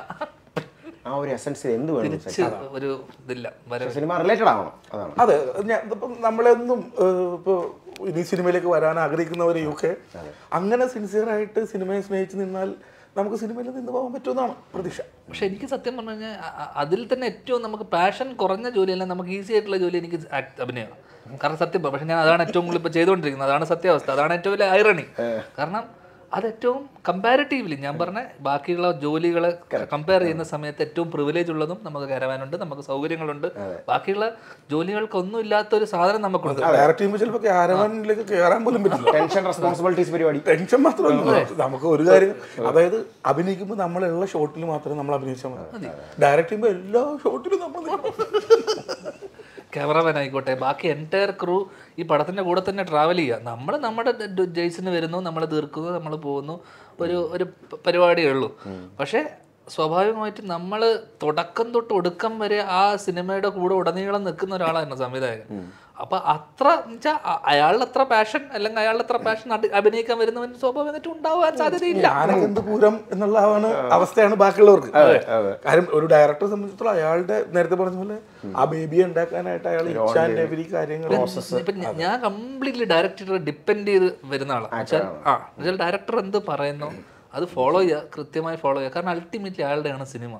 ആ ഒരു എസൻസ് എന്ത് വേണം തിരിച്ച് ഒരു ഇതില്ല വരവ് സിനിമ റിലേറ്റഡ് ആവണം അതാണ് അതെ ഞാൻ ഇപ്പം നമ്മളെന്നും ഏഹ്, ഇപ്പൊ ഇനി സിനിമയിലേക്ക് വരാൻ ആഗ്രഹിക്കുന്നവരെയൊക്കെ അങ്ങനെ സിൻസിയറായിട്ട് സിനിമയെ സ്നേഹിച്ച് നിന്നാൽ നമുക്ക് സിനിമയിൽ നിന്ന് പോകാൻ പറ്റുമെന്നാണ് പ്രതീക്ഷ പക്ഷെ എനിക്ക് സത്യം പറഞ്ഞു കഴിഞ്ഞാൽ അ- അ- അതിൽ തന്നെ ഏറ്റവും നമുക്ക് പാഷൻ കുറഞ്ഞ ജോലിയല്ല നമുക്ക് ഈസി ആയിട്ടുള്ള ജോലി എനിക്ക് act- അഭിനയം കാരണം സത്യം പക്ഷെ ഞാൻ അതാണ് ഏറ്റവും കൂടുതൽ ഇപ്പോൾ ചെയ്തുകൊണ്ടിരിക്കുന്നത് അതാണ് സത്യാവസ്ഥ അതാണ് ഏറ്റവും വലിയ ഐറണി കാരണം അത് ഏറ്റവും കമ്പാരിറ്റീവ്ലി ഞാൻ പറഞ്ഞ ബാക്കിയുള്ള ജോലികളെ കമ്പയർ ചെയ്യുന്ന സമയത്ത് ഏറ്റവും പ്രിവിലേജ് ഉള്ളതും നമുക്ക് കയറാനുണ്ട് നമുക്ക് സൗകര്യങ്ങളുണ്ട് ബാക്കിയുള്ള ജോലികൾക്കൊന്നും ഇല്ലാത്ത ഒരു സാധനം നമുക്കുണ്ട് ഡയറക്റ്റ് ചെയ്യുമ്പോൾ ചിലപ്പോൾ ക്യാരവാനിലേക്ക് കയറാൻ പോലും പറ്റില്ല ടെൻഷൻ റെസ്പോൺസിബിലിറ്റീസ് പരിപാടി ടെൻഷൻ മാത്രമല്ല നമുക്ക് ഒരു കാര്യം അതായത് അഭിനയിക്കുമ്പോൾ നമ്മളുള്ള ഷോട്ടിൽ മാത്രമേ നമ്മൾ അഭിനയിച്ചാൽ മതി ഡയറക്റ്റ് ചെയ്യുമ്പോൾ എല്ലാ ഷോട്ടിലും നമ്മൾ നിൽക്കണം. ക്യാമറമാൻ ആയിക്കോട്ടെ ബാക്കി എൻറ്റയർ ക്രൂ ഈ പടത്തിന്റെ കൂടെ തന്നെ ട്രാവൽ ചെയ്യുക നമ്മൾ നമ്മുടെ ഡ- ജെയ്സിന് വരുന്നു നമ്മൾ തീർക്കുന്നു നമ്മൾ പോകുന്നു ഒരു ഒരു പ- പരിപാടിയേ ഉള്ളൂ പക്ഷേ സ്വാഭാവികമായിട്ട് നമ്മൾ തുടക്കം തൊട്ട് ഒടുക്കം വരെ ആ സിനിമയുടെ കൂടെ ഉടനീളം നിൽക്കുന്ന ഒരാളായിരുന്നു സംവിധായകൻ അപ്പൊ അത്ര വെച്ചാൽ അയാളുടെ അത്ര പാഷൻ അല്ലെങ്കിൽ അയാളുടെ അത്ര പാഷൻ അഭിനയിക്കാൻ വരുന്നവൻ സ്വാഭാവികമായിട്ടും ഉണ്ടാവാൻ സാധ്യതയില്ല ഞാനൊക്കെ എന്ത് പൂരം എന്നുള്ളതാണ് അവസ്ഥയാണ് ബാക്കിയുള്ളവർക്ക് കാര്യം ഒരു ഡയറക്ടറെ സംബന്ധിച്ചിടത്തോളം അയാളുടെ നേരത്തെ പറഞ്ഞ പോലെ ആ ബേബിയെ ഉണ്ടാക്കാനായിട്ട് അയാൾ ഇച്ഛാൻ്റെ എവരി കാര്യങ്ങൾ ഇപ്പൊ ഞ- ഞാൻ കംപ്ലീറ്റ്ലി ഡയറക്ടറെ ഡിപ്പെൻഡ് ചെയ്ത് വരുന്ന ആളാണ് എന്നുവെച്ചാൽ ആ എന്നുവെച്ചാൽ ഡയറക്ടർ എന്ത് പറയുന്നു അത് ഫോളോ ചെയ്യുക കൃത്യമായി ഫോളോ ചെയ്യുക കാരണം അൾട്ടിമേറ്റ്ലി അയാളുടെയാണ് സിനിമ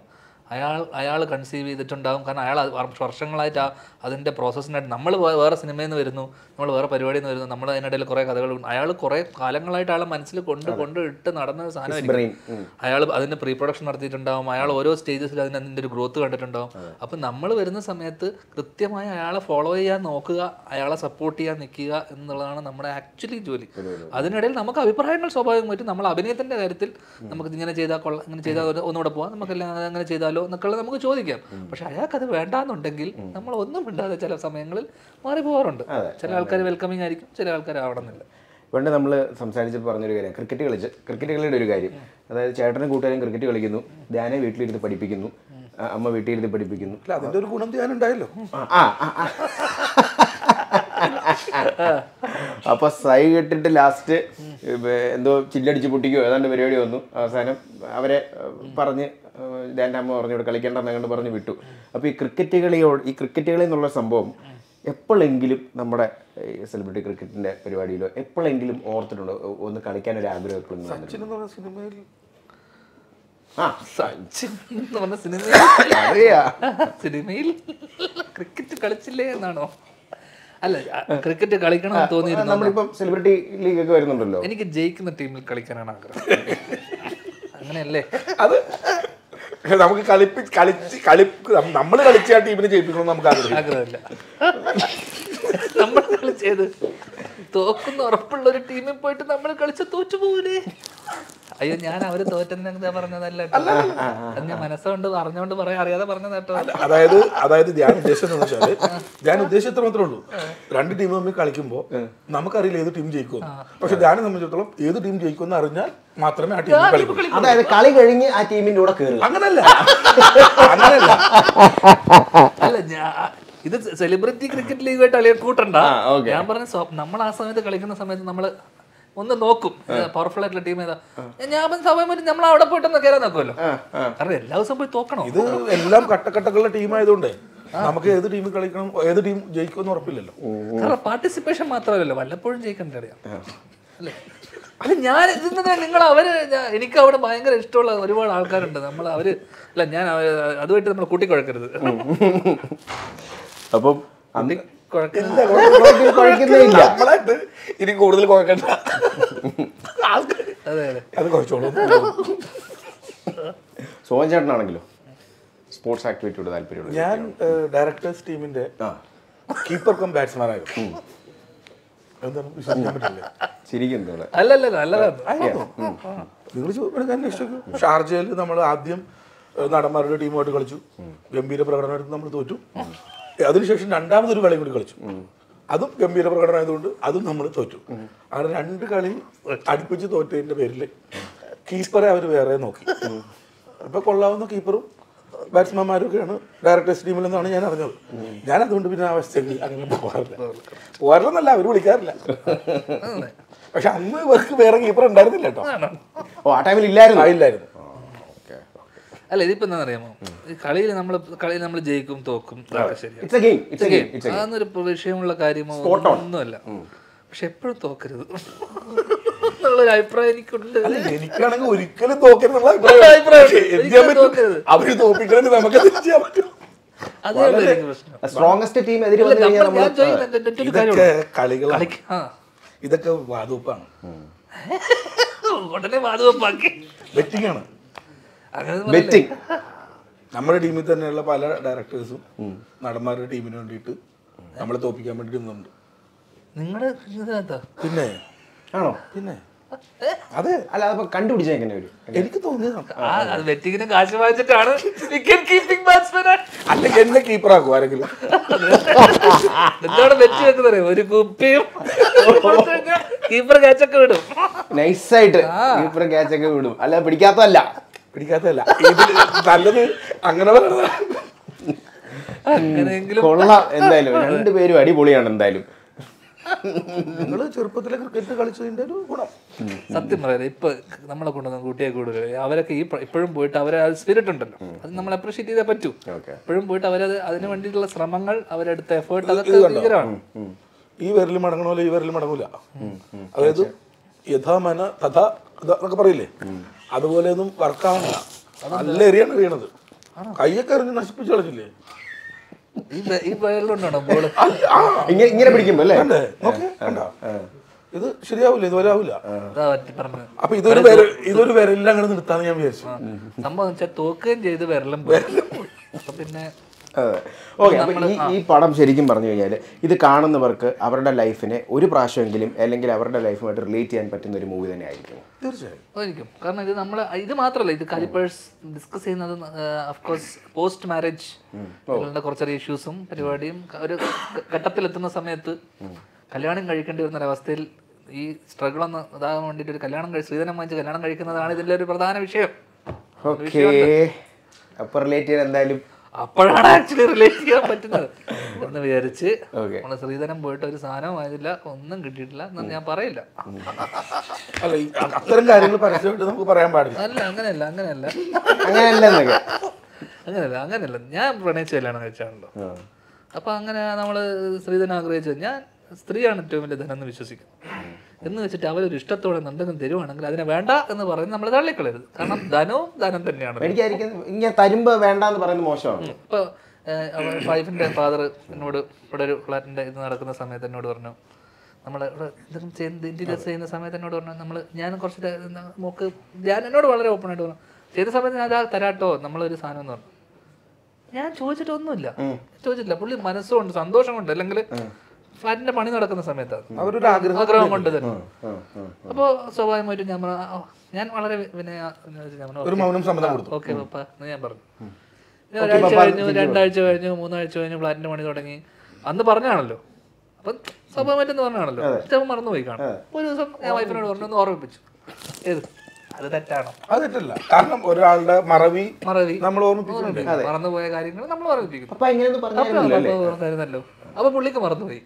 അയാൾ അയാൾ കൺസീവ് ചെയ്തിട്ടുണ്ടാവും കാരണം അയാൾ അത് വർഷ- വർഷങ്ങളായിട്ട് ആ അതിൻ്റെ പ്രോസസ്സിനായിട്ട് നമ്മൾ വേറെ സിനിമയിൽ നിന്ന് വരുന്നു നമ്മൾ വേറെ പരിപാടിയിൽ നിന്ന് വരുന്നു നമ്മൾ അതിനിടയിൽ കുറേ കഥകൾ അയാൾ കുറേ കാലങ്ങളായിട്ട് അയാളെ മനസ്സിൽ കൊണ്ട് കൊണ്ട് ഇട്ട് നടന്ന ഒരു സാധനമായിരിക്കും അയാൾ അതിൻ്റെ പ്രീ പ്രൊഡക്ഷൻ നടത്തിയിട്ടുണ്ടാവും അയാൾ ഓരോ സ്റ്റേജസിൽ അതിന് അതിൻ്റെ ഒരു ഗ്രോത്ത് കണ്ടിട്ടുണ്ടാവും അപ്പം നമ്മൾ വരുന്ന സമയത്ത് കൃത്യമായി അയാളെ ഫോളോ ചെയ്യാൻ നോക്കുക അയാളെ സപ്പോർട്ട് ചെയ്യാൻ നിൽക്കുക എന്നുള്ളതാണ് നമ്മുടെ ആക്ച്വലി ജോലി അതിനിടയിൽ നമുക്ക് അഭിപ്രായങ്ങൾ സ്വാഭാവികമായിട്ടും നമ്മൾ അഭിനയത്തിൻ്റെ കാര്യത്തിൽ നമുക്ക് ഇങ്ങനെ ചെയ്താൽ കൊള്ളാം ഇങ്ങനെ ചെയ്താൽ ഒരു- ഒന്നുകൂടെ പോവാം നമുക്കെല്ലാം അത് അങ്ങനെ ചെയ്താലോ എന്നൊക്കെ ഉള്ളത് നമുക്ക് ചോദിക്കാം പക്ഷെ അയാൾക്കത് വേണ്ടാന്നുണ്ടെങ്കിൽ നമ്മൾ ഒന്നും മിണ്ടാതെ ചില സമയങ്ങളിൽ മാറി പോകാറുണ്ട് ചില ആൾക്കാർ വെൽക്കമിങ് ആയിരിക്കും ചില ആൾക്കാർ ആവണമെന്നില്ല പണ്ട് നമ്മൾ സംസാരിച്ചപ്പോൾ പറഞ്ഞൊരു കാര്യം ക്രിക്കറ്റ് കളിച്ച് ക്രിക്കറ്റ് കളിയുടെ ഒരു കാര്യം അതായത് ചേട്ടനും കൂട്ടുകാരും ക്രിക്കറ്റ് കളിക്കുന്നു ധ്യാനെ വീട്ടിലിരുന്ന് പഠിപ്പിക്കുന്നു ആ, അമ്മ വീട്ടിലിരുന്ന് പഠിപ്പിക്കുന്നു അല്ല അതിന്റെ ഒരു ഗുണം ധ്യാനം ഉണ്ടായല്ലോ ആ, ആ, ആ. അപ്പൊ സൈ കെട്ടിട്ട് ലാസ്റ്റ് എന്തോ ചില്ലടിച്ച് പൊട്ടിക്കോ ഏതാണ്ട് പരിപാടി വന്നു അവസാനം അവരെ ഏഹ്, പറഞ്ഞ് എൻ്റെ അമ്മ പറഞ്ഞു ഇവിടെ കളിക്കേണ്ടെന്ന് കണ്ട് പറഞ്ഞ് വിട്ടു അപ്പൊ ഈ ക്രിക്കറ്റ് കളിയോട് ഈ ക്രിക്കറ്റ് കളി എന്നുള്ള സംഭവം എപ്പോഴെങ്കിലും നമ്മുടെ സെലിബ്രിറ്റി ക്രിക്കറ്റിന്റെ പരിപാടിയിലോ എപ്പോഴെങ്കിലും ഓർത്തിട്ടുണ്ടോ ഒ- ഒന്ന് കളിക്കാൻ ഒരു ആഗ്രഹം എപ്പോഴും തോന്നിയിട്ടുണ്ടോ? സച്ചിൻ എന്ന് പറഞ്ഞ സിനിമയിൽ ആ സച്ചിൻ എന്ന് പറഞ്ഞ സിനിമയിൽ അറിയാ സിനിമയിൽ ക്രിക്കറ്റ് കളിച്ചില്ലേ എന്നാണോ അല്ല ക്രിക്കറ്റ് കളിക്കണം എന്ന് തോന്നിയിരുന്നു നമ്മളിപ്പം സെലിബ്രിറ്റി ലീഗ് ഒക്കെ വരുന്നുണ്ടല്ലോ എനിക്ക് ജയിക്കുന്ന ടീമിൽ കളിക്കാനാണ് ആഗ്രഹം അങ്ങനെയല്ലേ അത് നമുക്ക് കളിപ്പി കളിച്ച് കളി നമ്മൾ കളിച്ച ആ ടീമിനെ ജയിപ്പിക്കണം നമുക്ക് ആഗ്രഹിക്കാം ആഗ്രഹമില്ല നമ്മൾ കളിച്ചത് തോക്കുന്ന ഉറപ്പുള്ള ഒരു ടീമിൽ പോയിട്ട് നമ്മൾ കളിച്ച തോറ്റു പോകൂലേ അയ്യോ ഞാൻ അവര് തോറ്റെന്ന് പറഞ്ഞതല്ല കേട്ടോ. അത് ഞാൻ മനസ്സുകൊണ്ട് പറഞ്ഞോണ്ട് പറയാ അറിയാതെ പറഞ്ഞത് കേട്ടോ അതായത് അതായത് ഞാൻ ഉദ്ദേശിച്ചത് എന്ന് വെച്ചാല് ഞാൻ ഉദ്ദേശിച്ചത്ര മാത്രമേ ഉള്ളൂ രണ്ട് ടീം തമ്മിൽ കളിക്കുമ്പോൾ നമുക്കറിയില്ല ഏത് ടീം ജയിക്കുമെന്ന് പക്ഷെ ധ്യാനെ സംബന്ധിച്ചിടത്തോളം ഏത് ടീം ജയിക്കുമെന്ന് അറിഞ്ഞാൽ മാത്രമേ ആ ടീമിൽ കളിക്കൂ അതായത് കളി കഴിഞ്ഞ് ആ ടീമിന്റെ കൂടെ കയറുക അങ്ങനല്ല അങ്ങനല്ല അല്ല ഞാ ഇത് സെലിബ്രിറ്റി ക്രിക്കറ്റ് ലീഗായിട്ട് അളിയെ കൂട്ടണ്ട ആ, okay. ഞാൻ പറഞ്ഞ സ്വ- നമ്മൾ ആ സമയത്ത് കളിക്കുന്ന സമയത്ത് നമ്മൾ ഒന്ന് നോക്കും പവർഫുൾ ആയിട്ടുള്ള ടീം ഏതാ ഞാൻ പറഞ്ഞ സമയം നമ്മൾ അവിടെ പോയിട്ടൊന്ന് കയറാൻ നോക്കുമല്ലോ കാരണം എല്ലാ ദിവസവും പോയി തോക്കണോ ഇത് എല്ലാം കട്ടക്കട്ടക്കുള്ള ടീം ആയതുകൊണ്ട് നമുക്ക് ഏത് ടീമിൽ കളിക്കണം ഏത് ടീം ജയിക്കുമെന്ന് ഉറപ്പില്ലല്ലോ കാരണം പാർട്ടിസിപ്പേഷൻ മാത്രമല്ലല്ലോ വല്ലപ്പോഴും ജയിക്കണ്ടേ അറിയാം അല്ലേ അല്ല ഞാൻ ഇതിന് നിങ്ങൾ അവര് ഞാൻ- എനിക്ക് അവിടെ ഭയങ്കര ഇഷ്ടമുള്ള ഒരുപാട് ആൾക്കാരുണ്ട് നമ്മൾ അവര് അല്ല ഞാൻ അവ- അതുമായിട്ട് നമ്മൾ കൂട്ടിക്കുഴക്കരുത് അപ്പം കൂട്ടി കുഴക്കരുത് കുഴക്കുന്നേ ഇല്ല നമ്മളായിട്ട് ഇനി കൂടുതൽ കുഴക്കണ്ട ആൾക്കാർ അതെ അതെ അത് കുറച്ചോളൂ സോഹൻ ചേട്ടനാണെങ്കിലോ സ്പോർട്സ് ആക്ടിവിറ്റിയോട് താല്പര്യമുള്ള ഞാൻ ഡയറക്ടേഴ്സ് ടീമിന്റെ ആ കീപ്പർ കം ബാറ്റ്സ്മാൻ ആയിരുന്നു എന്താണ് വിശ്വസിക്കാൻ പറ്റില്ല ശരിക്കും തോന്നുന്നു അല്ലല്ല നല്ലതാണ് നിങ്ങൾ ചോദിക്കാൻ അന്വേഷിച്ചു ഷാർജയിൽ നമ്മൾ ആദ്യം ഏഹ്, നടന്മാരുടെ ടീമുമായിട്ട് കളിച്ചു ഗംഭീര പ്രകടനമായിട്ട് നമ്മൾ തോറ്റു അതിനുശേഷം രണ്ടാമതൊരു കളി കൂടി കളിച്ചു അതും ഗംഭീര പ്രകടനമായതുകൊണ്ട് അതും നമ്മൾ തോറ്റു അങ്ങനെ രണ്ട് കളി അടുപ്പിച്ച് തോറ്റതിന്റെ പേരിൽ കീപ്പറെ അവർ വേറെ നോക്കി അപ്പൊ കൊള്ളാവുന്ന കീപ്പറും ബാറ്റ്സ്മാൻമാരും ഒക്കെയാണ് ഡയറക്ടേഴ്സ് ടീമിൽ നിന്നാണ് ഞാൻ അറിഞ്ഞത് ഞാൻ അതുകൊണ്ട് പിന്നെ ആ അവസ്ഥയിൽ അങ്ങനെ പോകാറില്ല പോകാറില്ലെന്നല്ല അവർ വിളിക്കാറില്ല പക്ഷെ അന്ന് ഇവർക്ക് വേറെ കീപ്പർ ഉണ്ടായിരുന്നില്ല കേട്ടോ ഓ ആ ടൈമിൽ ഇല്ലായിരുന്നു ആയില്ലായിരുന്നു അല്ല ഇതിപ്പോ എന്താ അറിയാമോ ഈ കളിയിൽ നമ്മൾ കളിയിൽ നമ്മൾ ജയിക്കും തോക്കും അതൊക്കെ ശരിയാണ് it's a game it's a game it's a അതൊന്നൊരു വിഷയമുള്ള കാര്യമോ ഒന്നുമല്ല പക്ഷെ എപ്പോഴും തോക്കരുത് എന്നുള്ളൊരു അഭിപ്രായം എനിക്കുണ്ട് എനിക്കാണെങ്കിൽ ഒരിക്കലും തോക്കരുന്നുള്ള അഭിപ്രായം അഭിപ്രായം പക്ഷേ എന്ത് ചെയ്യാൻ ഒരിക്കലും പറ്റും തോക്കരുത്. അവര് തോപ്പിക്കണമെങ്കിൽ നമുക്ക് എന്ത് ചെയ്യാൻ പറ്റും അതേ ഉള്ളൂ എനിക്ക് പ്രശ്നം സ്ട്രോങ്സ്റ്റ് ടീം എതിര് ഇല്ല, വന്നു കഴിഞ്ഞാൽ നമ്മൾ- ഞാൻ നമ്മൾ ചോദിക്കുന്നത് എൻ്റെ ഒരു ഇതൊക്കെ കാര്യമുള്ളൂ. കളികളാണ് കളിക്ക് ആ ഇതൊക്കെ വാതുവെപ്പാണ് ഉടനെ വാതുവപ്പാക്കി ബെറ്റിംഗ് ആണ് അങ്ങനെ ബെറ്റിംഗ് നമ്മുടെ ടീമിൽ തന്നെയുള്ള പല ഡയറക്ടേഴ്സും നടന്മാരുടെ ടീമിന് വേണ്ടിയിട്ട് നമ്മളെ തോപ്പിക്കാൻ വേണ്ടി നിന്നുണ്ട് നിങ്ങളുടെ ഇതിനകത്താ പിന്നെ ആണോ പിന്നെ അതെ അല്ല അതിപ്പോ കണ്ടുപിടിച്ചാൽ എങ്ങനെ വരും എനിക്ക് തോന്നിയതാണ് ആ അത് ബെറ്റിങ്ങിന് കാശ് വാങ്ങിച്ചിട്ടാണ് വിക്കറ്റ് കീപ്പിംഗ് ബാറ്റ്സ്മാൻ അല്ലെങ്കിൽ എന്നെ കീപ്പറാക്കും ആരെങ്കിലും എന്താണ് വെച്ച് വെക്കുന്നത് ഒരു കുപ്പിയും കീപ്പർ കാച്ചൊക്കെ വിടും നൈസായിട്ട് കീപ്പർ ക്യാച്ച് ഒക്കെ വിടും അല്ല പിടിക്കാത്തതല്ല പിടിക്കാത്തതല്ല ഇതിൽ നല്ലത് അങ്ങനെ പറയുന്നത് അങ്ങനെയെങ്കിലും കൊള്ളാം എന്തായാലും രണ്ടുപേരും അടിപൊളിയാണ് എന്തായാലും നിങ്ങൾ ചെറുപ്പത്തിലെ ക്രിക്കറ്റ് കളിച്ചതിന്റെ ഒരു ഗുണം സത്യം പറയാം ഇപ്പൊ നമ്മളെ കൊണ്ടുവന്ന കുട്ടിയെ കൂടുതൽ അവരൊക്കെ ഈ പ്ര- ഇപ്പോഴും പോയിട്ട് അവരെ ആ സ്പിരിറ്റ് ഉണ്ടല്ലോ അത് നമ്മൾ അപ്രീഷിയേറ്റ് ചെയ്തേ പറ്റൂ ഓക്കെ ഇപ്പോഴും പോയിട്ട് അവരത് അതിന് വേണ്ടിയിട്ടുള്ള ശ്രമങ്ങൾ അവരെടുത്ത എഫേർട്ട് അതൊക്കെ ഭീകരമാണ് ഈ വിരൽ മടങ്ങണ പോലെ ഈ വിരൽ മടങ്ങൂല അതായത് യഥാമന തഥാ ഇത എന്നൊക്കെ പറയില്ലേ അതുപോലെ ഒന്നും വർക്കാവണില്ല നല്ല എറിയാണ് വീണത് കൈയൊക്കെ എറിഞ്ഞ് നശിപ്പിച്ചു കളഞ്ഞില്ലേ ഈ വെ- ഈ വയറിലുണ്ടാണോ ബോള് ഇങ്ങനെ ഇങ്ങനെ പിടിക്കുമ്പോ അല്ലേ കണ്ടേ നോക്കി കണ്ടോ ഇത് ശരിയാവില്ല ഇതുപോലെ ആവില്ല അതാ പറ്റി പറഞ്ഞു അപ്പൊ ഇതൊരു വിരൽ ഇതൊരു വിരലിൽ അങ്ങനെ നിർത്താന്ന് ഞാൻ വിചാരിച്ചു സംഭവം വെച്ചാൽ തോക്കുകയും ചെയ്ത് വിരലും പോയി അപ്പൊ പിന്നെ അതെ ഓക്കെ അപ്പൊ ഈ ഈ പടം ശരിക്കും പറഞ്ഞു കഴിഞ്ഞാൽ ഇത് കാണുന്നവർക്ക് അവരുടെ ലൈഫിനെ ഒരു പ്രാവശ്യമെങ്കിലും അല്ലെങ്കിൽ അവരുടെ ലൈഫുമായിട്ട് റിലേറ്റ് ചെയ്യാൻ പറ്റുന്ന ഒരു മൂവി തന്നെ ആയിരിക്കും തീർച്ചയായും ആയിരിക്കും കാരണം ഇത് നമ്മൾ ഇത് മാത്രമല്ല ഇത് കാലിപ്പേഴ്സ് ഡിസ്കസ് ചെയ്യുന്നത് അഫ്കോഴ്സ് പോസ്റ്റ് മാരേജ് നിങ്ങളുടെ കുറച്ചൊരു ഇഷ്യൂസും പരിപാടിയും ക- ഒരു ഘ- ഘട്ടത്തിലെത്തുന്ന സമയത്ത് കല്യാണം കഴിക്കേണ്ടി വരുന്ന ഒരവസ്ഥയിൽ ഈ സ്ട്രഗിൾ ഒന്ന് ഇതാകാൻ വേണ്ടിയിട്ട് ഒരു കല്യാണം കഴിച്ച് ശ്രീധനം വാങ്ങിച്ച് കല്യാണം കഴിക്കുന്നതാണ് ഇതിൻ്റെ ഒരു പ്രധാന വിഷയം ഓക്കെ അപ്പൊ റിലേറ്റ് ചെയ്യാൻ എന്തായാലും അപ്പോഴാണ് ആക്ച്വലി റിലേറ്റ് ചെയ്യാൻ പറ്റുന്നത് എന്ന് വിചാരിച്ച് Okay. നമ്മള് ശ്രീധരൻ പോയിട്ട് ഒരു സാധനവും ആയതില്ല ഒന്നും കിട്ടിയിട്ടില്ല എന്നൊന്നും ഞാൻ പറയില്ല അല്ല ഈ അത്തരം കാര്യങ്ങൾ പരസ്യമായിട്ട് നമുക്ക് പറയാൻ പാടില്ല അല്ല അങ്ങനെയല്ല അങ്ങനെയല്ല അങ്ങനെയല്ല എന്നൊക്കെ അങ്ങനെയല്ല അങ്ങനെയല്ല ഞാൻ പ്രണയിച്ച കല്യാണം കഴിച്ചാണല്ലോ അപ്പൊ അങ്ങനെ നമ്മള് സ്ത്രീധനം ആഗ്രഹിച്ചത് ഞാൻ സ്ത്രീയാണ് ഏറ്റവും വലിയ ധനം എന്ന് വിശ്വസിക്കുന്നു എന്ന് വെച്ചിട്ട് അവരൊരു ഇഷ്ടത്തോടെ എന്തെങ്കിലും തരുവാണെങ്കിൽ അതിനെ വേണ്ട എന്ന് പറയുന്നത് നമ്മൾ തള്ളിക്കളരുത് കാരണം ധനവും ധനം തന്നെയാണ് എനിക്കായിരിക്കും ഇങ്ങനെ തരുമ്പോ വേണ്ടാന്ന് പറയുന്നത് മോശമാണ് ഇപ്പോൾ വൈഫിൻ്റെ ഫാദർ എന്നോട് ഇവിടെ ഒരു ഫ്ലാറ്റിൻ്റെ ഇത് നടക്കുന്ന സമയത്ത് എന്നോട് പറഞ്ഞു നമ്മൾ ഇവിടെ എന്തെങ്കിലും ചെയ്യുന്ന ഇൻറ്റീരിയേഴ്സ് ചെയ്യുന്ന സമയത്ത് എന്നോട് പറഞ്ഞു നമ്മൾ ഞാൻ കുറച്ച് ത- ന- നോക്ക് ഞാൻ എന്നോട് വളരെ ഓപ്പൺ ആയിട്ട് പറഞ്ഞു ചെയ്ത സമയത്ത് ഞാൻ അതാ തരാട്ടോ നമ്മളൊരു സാധനം എന്ന് പറഞ്ഞു ഞാൻ ചോദിച്ചിട്ടൊന്നുമില്ല ചോദിച്ചിട്ടില്ല പുള്ളി മനസ്സുകൊണ്ട് സന്തോഷം കൊണ്ട് അല്ലെങ്കിൽ ഫ്ലാറ്റിന്റെ പണി നടക്കുന്ന സമയത്താണ് അവരൊരു ആഗ്രഹം ആഗ്രഹം കൊണ്ട് തന്നെ അപ്പോൾ സ്വാഭാവികമായിട്ടും ഞാൻ പറഞ്ഞു, "ആ, ഞാൻ വളരെ വിനയ ഞാൻ പറഞ്ഞു, ഒരു മൗനം സമ്മതം കൊടുത്തു ഓക്കെ പപ്പ എന്ന് ഞാൻ പറഞ്ഞു പിന്നെ ഒരാഴ്ച കഴിഞ്ഞു രണ്ടാഴ്ച കഴിഞ്ഞു മൂന്നാഴ്ച കഴിഞ്ഞു ഫ്ലാറ്റിന്റെ പണി തുടങ്ങി അന്ന് പറഞ്ഞാണല്ലോ അപ്പം സ്വാഭാവികമായിട്ടെന്ന് പറഞ്ഞാണല്ലോ ചിലപ്പോൾ മറന്നുപോയി കാണും ഒരു ദിവസം ഞാൻ വൈഫിനോട് പറഞ്ഞു ഒന്ന് ഓർമ്മിപ്പിച്ചു ഏത് അത് തെറ്റാണോ അത് തെറ്റല്ല കാരണം ഒരാളുടെ മറവി മറവി നമ്മൾ ഓർമ്മിപ്പിച്ചിട്ടുണ്ട് മറന്നുപോയ കാര്യങ്ങൾ നമ്മൾ ഓർമ്മിപ്പിക്കും അപ്പൊ ഇങ്ങനെയൊന്നും അപ്പൊ പറഞ്ഞായിരുന്നല്ലോ അപ്പൊ ഓർമ്മയായിരുന്നല്ലോ അപ്പൊ പുള്ളിക്ക് മറന്നുപോയി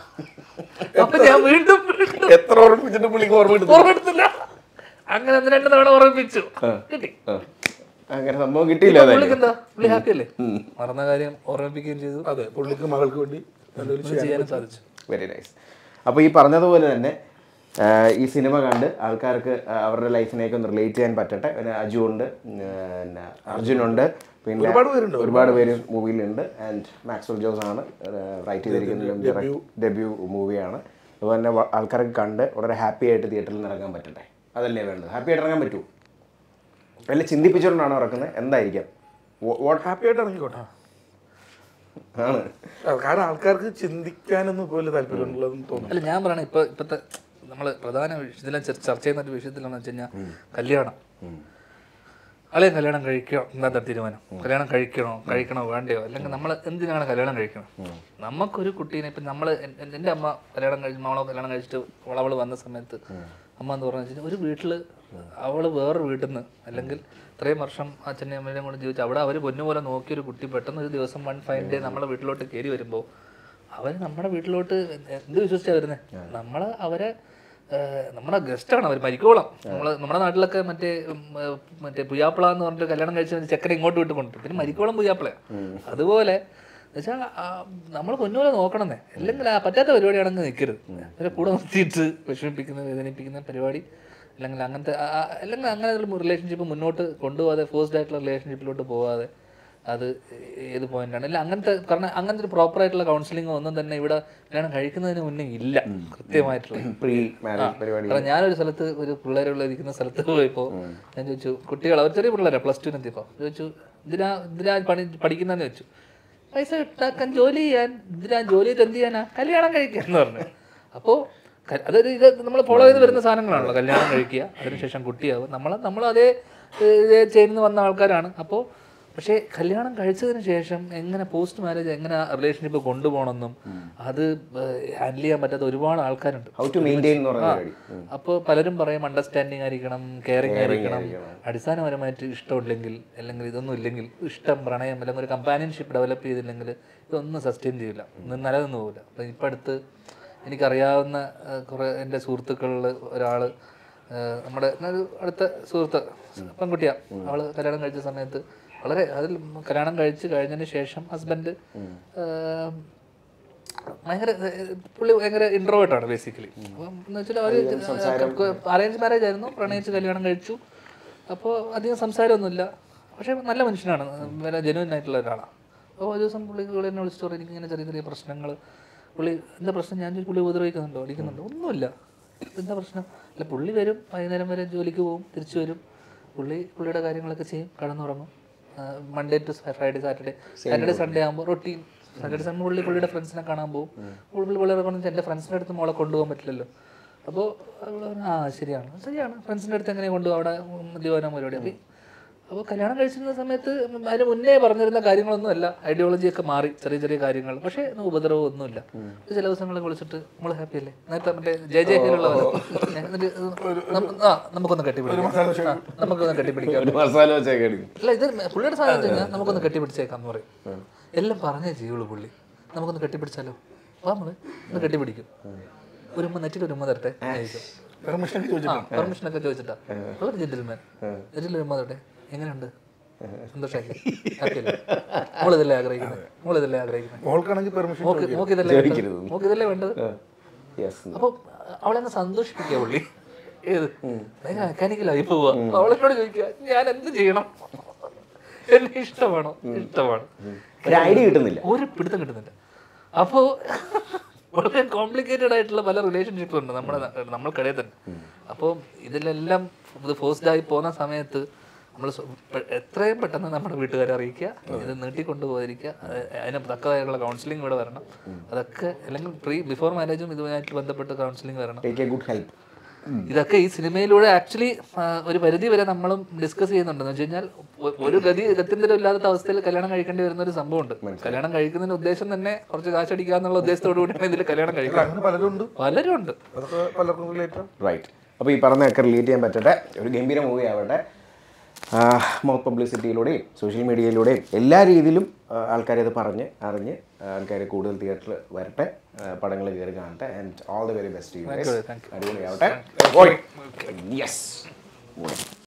അപ്പൊ ഞാൻ വീണ്ടും വീണ്ടും എത്ര ഓർമ്മിപ്പിച്ചിട്ട് പുള്ളിക്ക് ഓർമ്മ കിട്ടുന്നു ഓർമ്മെടുത്തില്ല അങ്ങനെ ഒന്ന് രണ്ട് തവണ ഓർമ്മിപ്പിച്ചു കിട്ടി അങ്ങനെ സംഭവം കിട്ടിയില്ല ഇപ്പൊ പുള്ളിക്ക് എന്താ പുള്ളി ഹാപ്പി അല്ലേ മറന്ന കാര്യം ഓർമ്മിപ്പിക്കുകയും ചെയ്തു അതെ പുള്ളിക്ക് മകൾക്ക് വേണ്ടി എന്തെങ്കിലും ഇത് ചെയ്യാനും സാധിച്ചു വെരി നൈസ് അപ്പോൾ ഈ പറഞ്ഞതുപോലെ തന്നെ ആ, ഈ സിനിമ കണ്ട് ആൾക്കാർക്ക് ആ, അവരുടെ ലൈഫിനെയൊക്കെ ഒന്ന് റിലേറ്റ് ചെയ്യാൻ പറ്റട്ടെ പിന്നെ അജു ഉണ്ട് ഉം, പിന്നെ അർജുനുണ്ട് പിന്നെ ഒരുപാട് പേരുണ്ട്. ഒരുപാട് പേര് മൂവിയിലുണ്ട് ആൻഡ് മാക്സ്വൽ ജോസ് ആണ് റൈറ്റ് ചെയ്തിരിക്കുന്നത് ഡെബ്യൂ മൂവിയാണ് അതുപോലെ തന്നെ വ- ആൾക്കാർക്ക് കണ്ട് വളരെ ഹാപ്പി ആയിട്ട് തിയേറ്ററിൽ നിന്ന് ഇറങ്ങാൻ പറ്റട്ടെ അതല്ലേ വേണ്ടത് ഹാപ്പി ആയിട്ട് ഇറങ്ങാൻ പറ്റൂ വല്ല ചിന്തിപ്പിച്ചുകൊണ്ടാണോ ഇറക്കുന്നത് എന്തായിരിക്കാം വാട്ട് ഹാപ്പി ആയിട്ട് ഇറങ്ങിക്കോട്ടെ ആണ് ആ, കാരണം ആൾക്കാർക്ക് ചിന്തിക്കാനൊന്നും ഇപ്പോൾ വലിയ താല്പര്യമുള്ളതെന്ന് തോന്നുന്നു അല്ല ഞാൻ പറയണ ഇപ്പൊ ഇപ്പത്തെ നമ്മൾ പ്രധാന വിഷ- ഇതിലെ ചർ- ചർച്ച ചെയ്യുന്ന ഒരു വിഷയത്തിലാണെന്ന് വെച്ച് കഴിഞ്ഞാൽ കല്യാണം അളെ കല്യാണം കഴിക്കണോ എന്താ തീരുമാനം കല്യാണം കഴിക്കണോ കഴിക്കണോ വേണ്ടയോ അല്ലെങ്കിൽ നമ്മൾ എന്തിനാണ് കല്യാണം കഴിക്കണം നമുക്കൊരു കുട്ടീനെ ഇപ്പം നമ്മൾ എൻ്റെ അമ്മ കല്യാണം കഴിച്ച് മോളെ കല്യാണം കഴിച്ചിട്ട് അവൾ വന്ന സമയത്ത് അമ്മ എന്ന് പറഞ്ഞു വെച്ചാൽ ഒരു വീട്ടിൽ അവൾ വേറൊരു വീട്ടിൽ നിന്ന് അല്ലെങ്കിൽ ഇത്രയും വർഷം അച്ഛനെയും അമ്മേനെയും കൂടെ ജീവിച്ചു അവിടെ അവർ പൊന്നുപോലെ നോക്കിയൊരു കുട്ടി പെട്ടെന്ന് ഒരു ദിവസം വൺ ഫൈവ് ഡേ നമ്മളെ വീട്ടിലോട്ട് കയറി വരുമ്പോൾ അവർ നമ്മുടെ വീട്ടിലോട്ട് എന്ത് വിശ്വസിച്ചാണ് വരുന്നത് നമ്മൾ അവരെ ഏഹ്, നമ്മുടെ ഗസ്റ്റാണ് അവർ മരിക്കോളം നമ്മൾ നമ്മുടെ നാട്ടിലൊക്കെ മറ്റേ ഉം, ഏഹ്, മറ്റേ പുയ്യാപ്പിള എന്ന് പറഞ്ഞിട്ട് കല്യാണം കഴിച്ച ചെക്കനെ ഇങ്ങോട്ട് വിട്ട് കൊണ്ടു പിന്നെ മരിക്കോളം പുയ്യാപ്പിളയാണ് അതുപോലെ വെച്ചാൽ നമ്മൾ പൊന്നുപോലെ നോക്കണമെന്നേ അല്ലെങ്കിൽ ആ പറ്റാത്ത പരിപാടിയാണെങ്കിൽ നിൽക്കരുത് അവരെ കൂടെ നിർത്തിയിട്ട് വിഷമിപ്പിക്കുന്ന വേദനിപ്പിക്കുന്ന പരിപാടി അല്ലെങ്കിൽ അങ്ങനത്തെ ആ- ആ- അല്ലെങ്കിൽ അങ്ങനെ ഒരു റിലേഷൻഷിപ്പ് മുന്നോട്ട് കൊണ്ടുപോകാതെ ഫോഴ്സ്ഡ് ആയിട്ടുള്ള റിലേഷൻഷിപ്പിലോട്ട് പോകാതെ അത് ഏത് പോയിന്റാണ് ഇല്ല അങ്ങനത്തെ കാരണം അങ്ങനത്തെ ഒരു പ്രോപ്പർ ആയിട്ടുള്ള കൗൺസിലിംഗ് ഒന്നും തന്നെ ഇവിടെ കല്യാണം കഴിക്കുന്നതിന് മുന്നേ ഇല്ല കൃത്യമായിട്ടുള്ള പ്രീ മാരേജ് പരിപാടി കാരണം ഞാനൊരു സ്ഥലത്ത് ഒരു പിള്ളേരുള്ള ഇരിക്കുന്ന സ്ഥലത്ത് പോയപ്പോൾ ഞാൻ ചോദിച്ചു കുട്ടികൾ അവർ ചെറിയ പിള്ളേരാണ് പ്ലസ് ടുവിന് എത്തിയപ്പോൾ ചോദിച്ചു ഇതിനാ ഇതിനാ പണി പഠിക്കുന്നതെന്ന് ചോദിച്ചു പൈസ ഉണ്ടാക്കാൻ ജോലി ചെയ്യാൻ ഇതിനാ ജോലി ചെയ്ത് എന്ത് ചെയ്യാനാ കല്യാണം കഴിക്കുക എന്ന് പറഞ്ഞു അപ്പോൾ അതൊരു ഇത് നമ്മൾ ഫോളോ ചെയ്ത് വരുന്ന സാധനങ്ങളാണല്ലോ കല്യാണം കഴിക്കുക അതിനുശേഷം കുട്ടിയാവും നമ്മൾ നമ്മൾ അതേ ഇതേ ചെയ്യുന്ന വന്ന ആൾക്കാരാണ് അപ്പോൾ പക്ഷേ കല്യാണം കഴിച്ചതിന് ശേഷം എങ്ങനെ പോസ്റ്റ് മാരേജ് എങ്ങനെ റിലേഷൻഷിപ്പ് കൊണ്ടുപോകണമെന്നും അത് ഹാൻഡിൽ ചെയ്യാൻ പറ്റാത്ത ഒരുപാട് ആൾക്കാരുണ്ട് ഹൗ ടു മെയിൻറ്റെയിൻ എന്ന് പറയുന്ന പരിപാടി അപ്പോൾ പലരും പറയും അണ്ടർസ്റ്റാൻഡിങ് ആയിരിക്കണം കെയറിങ് ആയിരിക്കണം അടിസ്ഥാനപരമായിട്ട് ഇഷ്ടമില്ലെങ്കിൽ അല്ലെങ്കിൽ ഇതൊന്നും ഇല്ലെങ്കിൽ ഇഷ്ടം പ്രണയം അല്ലെങ്കിൽ ഒരു കമ്പാനിയൻഷിപ്പ് ഡെവലപ്പ് ചെയ്തില്ലെങ്കിൽ ഇതൊന്നും സസ്റ്റെയിൻ ചെയ്യില്ല ഇന്ന് നിലനിന്ന് പോകില്ല അപ്പം ഇപ്പം അടുത്ത് എനിക്കറിയാവുന്ന ആ, കുറേ എൻ്റെ സുഹൃത്തുക്കളിൽ ഒരാൾ നമ്മുടെ ഒരു അടുത്ത സുഹൃത്ത് പെൺകുട്ടിയാണ് അവൾ കല്യാണം കഴിച്ച സമയത്ത് വളരെ അതിൽ കല്യാണം കഴിച്ച് കഴിഞ്ഞതിന് ശേഷം ഹസ്ബൻഡ് ഭയങ്കര ഏഹ്, പുള്ളി ഭയങ്കര ഇൻട്രോവേർട്ട് ആണ് ബേസിക്കലി അപ്പം എന്ന് വെച്ചാൽ അവർ അറേഞ്ച് മാരേജ് ആയിരുന്നു പ്രണയിച്ച് കല്യാണം കഴിച്ചു അപ്പോൾ അധികം സംസാരമൊന്നുമില്ല പക്ഷേ നല്ല മനുഷ്യനാണ് വളരെ ജെനുവൻ ആയിട്ടുള്ള ഒരാളാണ് അപ്പോൾ ഒരു ദിവസം പുള്ളി പുള്ളി എന്നെ വിളിച്ചിട്ട് പറയും, എനിക്ക് ഇങ്ങനെ ചെറിയ ചെറിയ പ്രശ്നങ്ങൾ പുള്ളി എന്താ പ്രശ്നം ഞാൻ ചോദിച്ചു, പുള്ളി ഉപദ്രവിക്കുന്നുണ്ടോ അടിക്കുന്നുണ്ടോ ഒന്നുമില്ല എന്താ പ്രശ്നം അല്ല പുള്ളി വരും വൈകുന്നേരം വരെ ജോലിക്ക് പോകും തിരിച്ചു വരും പുള്ളി പുള്ളിയുടെ കാര്യങ്ങളൊക്കെ ചെയ്യും കടന്നുറങ്ങും Monday to Friday Saturday Saturday Sunday ആകുമ്പോൾ റൊട്ടീൻ സാറ്റർഡേ സൺഡേ പുള്ളി പുള്ളിയുടെ ഫ്രണ്ട്സിനെ കാണാൻ പോകും പുള്ളി പുള്ളി പറഞ്ഞു എൻ്റെ ഫ്രണ്ട്സിൻ്റെ അടുത്ത് മോളെ കൊണ്ടുപോകാൻ പറ്റില്ലല്ലോ അപ്പോൾ ആ ശരിയാണ് ശരിയാണ് ഫ്രണ്ട്സിൻ്റെ അടുത്ത് എങ്ങനെ കൊണ്ടുപോകും അവിടെ മദ്യപാനം പരിപാടി അപ്പോൾ അപ്പോൾ കല്യാണം കഴിച്ചിരുന്ന സമയത്ത് അതിന് മുന്നേ പറഞ്ഞിരുന്ന കാര്യങ്ങളൊന്നും അല്ല ഐഡിയോളജി ഒക്കെ മാറി ചെറിയ ചെറിയ കാര്യങ്ങൾ പക്ഷേ ഒന്നും ഉപദ്രവം ഒന്നുമില്ല ഇത് ചില ദിവസങ്ങളിൽ വിളിച്ചിട്ട് നമ്മൾ ഹാപ്പി അല്ലേ നേരത്തെ മറ്റേ ജെ ജെ കെയിലുള്ള എന്നിട്ട് നമ്മ- ആ നമുക്കൊന്ന് കെട്ടിപ്പിടിക്കാം ആ, നമുക്കൊന്ന് കെട്ടിപ്പിടിക്കാം ഒരു മസാല വെച്ചൊക്കെ എടുക്കും അല്ല ഇത് പുള്ളിയുടെ സാധനം വെച്ച് കഴിഞ്ഞാൽ നമുക്കൊന്ന് കെട്ടിപ്പിടിച്ചേക്കാന്ന് പറയും എല്ലാം പറഞ്ഞേ ചെയ്യുള്ളൂ പുള്ളി നമുക്കൊന്ന് കെട്ടിപ്പിടിച്ചാലോ അപ്പോൾ നമ്മൾ ഒന്ന് കെട്ടിപ്പിടിക്കും ഒരു ഉമ്മ നെറ്റിൽ ഒരു ഉമ്മ തരട്ടെ പെർമിഷൻ ഒക്കെ ചോദിച്ചിട്ടുണ്ട് പെർമിഷൻ ഒക്കെ ചോദിച്ചിട്ടാ ഒരു ജെന്റിൽമാൻ നെറ്റിൽ ഒരു ഉമ്മ തരട്ടെ എങ്ങനെയുണ്ട് സന്തോഷമായി ഹാപ്പി അല്ലേ മോളിതല്ലേ ആഗ്രഹിക്കുന്നത് മോളിതല്ലേ ആഗ്രഹിക്കുന്നത് മോൾക്കാണെങ്കിൽ പെർമിഷൻ മോക്ക് മോക്ക് ഇതല്ലേ വേണ്ടത്? മോക്ക് ഇതല്ലേ വേണ്ടത് യെസ് അപ്പൊ അവളെ അങ്ങ് സന്തോഷിപ്പിക്കുക പുള്ളി ഏത് മെക്കാനിക്കലായി പോവുക അപ്പൊ അവളെന്നോട് ചോദിക്കുക ഞാൻ എന്ത് ചെയ്യണം എന്നെ ഇഷ്ടമാണോ ഇഷ്ടമാണ് ഒരു ഐഡിയ കിട്ടുന്നില്ല ഒരു പിടുത്തം കിട്ടുന്നില്ല അപ്പോ വളരെ കോംപ്ലിക്കേറ്റഡ് ആയിട്ടുള്ള പല റിലേഷൻഷിപ്പും ഉണ്ട് നമ്മുടെ ന- നമ്മൾക്കിടയിൽ തന്നെ അപ്പോൾ ഇതിലെല്ലാം ഇത് ഫോഴ്സ്ഡ് ആയി പോകുന്ന സമയത്ത് നമ്മൾ എത്രയും പെട്ടെന്ന് നമ്മുടെ വീട്ടുകാരെ അറിയിക്കുക ഇത് നീട്ടിക്കൊണ്ടുപോയിരിക്കുക അത് അതിന് തക്കതായുള്ള കൗൺസിലിംഗ് ഇവിടെ വരണം അതൊക്കെ അല്ലെങ്കിൽ പ്രീ ബിഫോർ മാരേജും ഇതുമായിട്ട് ബന്ധപ്പെട്ട് കൗൺസിലിംഗ് വരണം ടേക്ക് എ ഗുഡ് ഹെൽപ്പ് ഇതൊക്കെ ഈ സിനിമയിലൂടെ ആക്ച്വലി ഒരു പരിധി വരെ നമ്മളും ഡിസ്കസ് ചെയ്യുന്നുണ്ടെന്ന് വെച്ച് കഴിഞ്ഞാൽ ഒ- ഒരു ഗതി ഗത്യന്തരം ഇല്ലാത്ത അവസ്ഥയിൽ കല്യാണം കഴിക്കേണ്ടി വരുന്ന ഒരു സംഭവമുണ്ട് കല്യാണം കഴിക്കുന്നതിന്റെ ഉദ്ദേശം തന്നെ കുറച്ച് കാശടിക്കുക എന്നുള്ള ഉദ്ദേശത്തോടു കൂടിയാണ് ഇതിൽ കല്യാണം കഴിക്കുന്നത് അങ്ങനെ പലരും ഉണ്ട് പലരും ഉണ്ട് അതൊക്കെ പലർക്കും റിലേറ്റ് റൈറ്റ് അപ്പോൾ ഈ പറഞ്ഞതൊക്കെ റിലേറ്റ് ചെയ്യാൻ പറ്റട്ടെ ഒരു ഗംഭീര മൂവി ആവട്ടെ മൗത്ത് പബ്ലിസിറ്റിയിലൂടെയും സോഷ്യൽ മീഡിയയിലൂടെയും എല്ലാ രീതിയിലും ആൾക്കാരെ ഇത് പറഞ്ഞ് അറിഞ്ഞ് ആൾക്കാർ കൂടുതൽ തിയേറ്ററിൽ വരട്ടെ പടങ്ങൾ കയറി കാണട്ടെ and all the very best you you, thank അടിപൊളിയാവട്ടെ യെസ്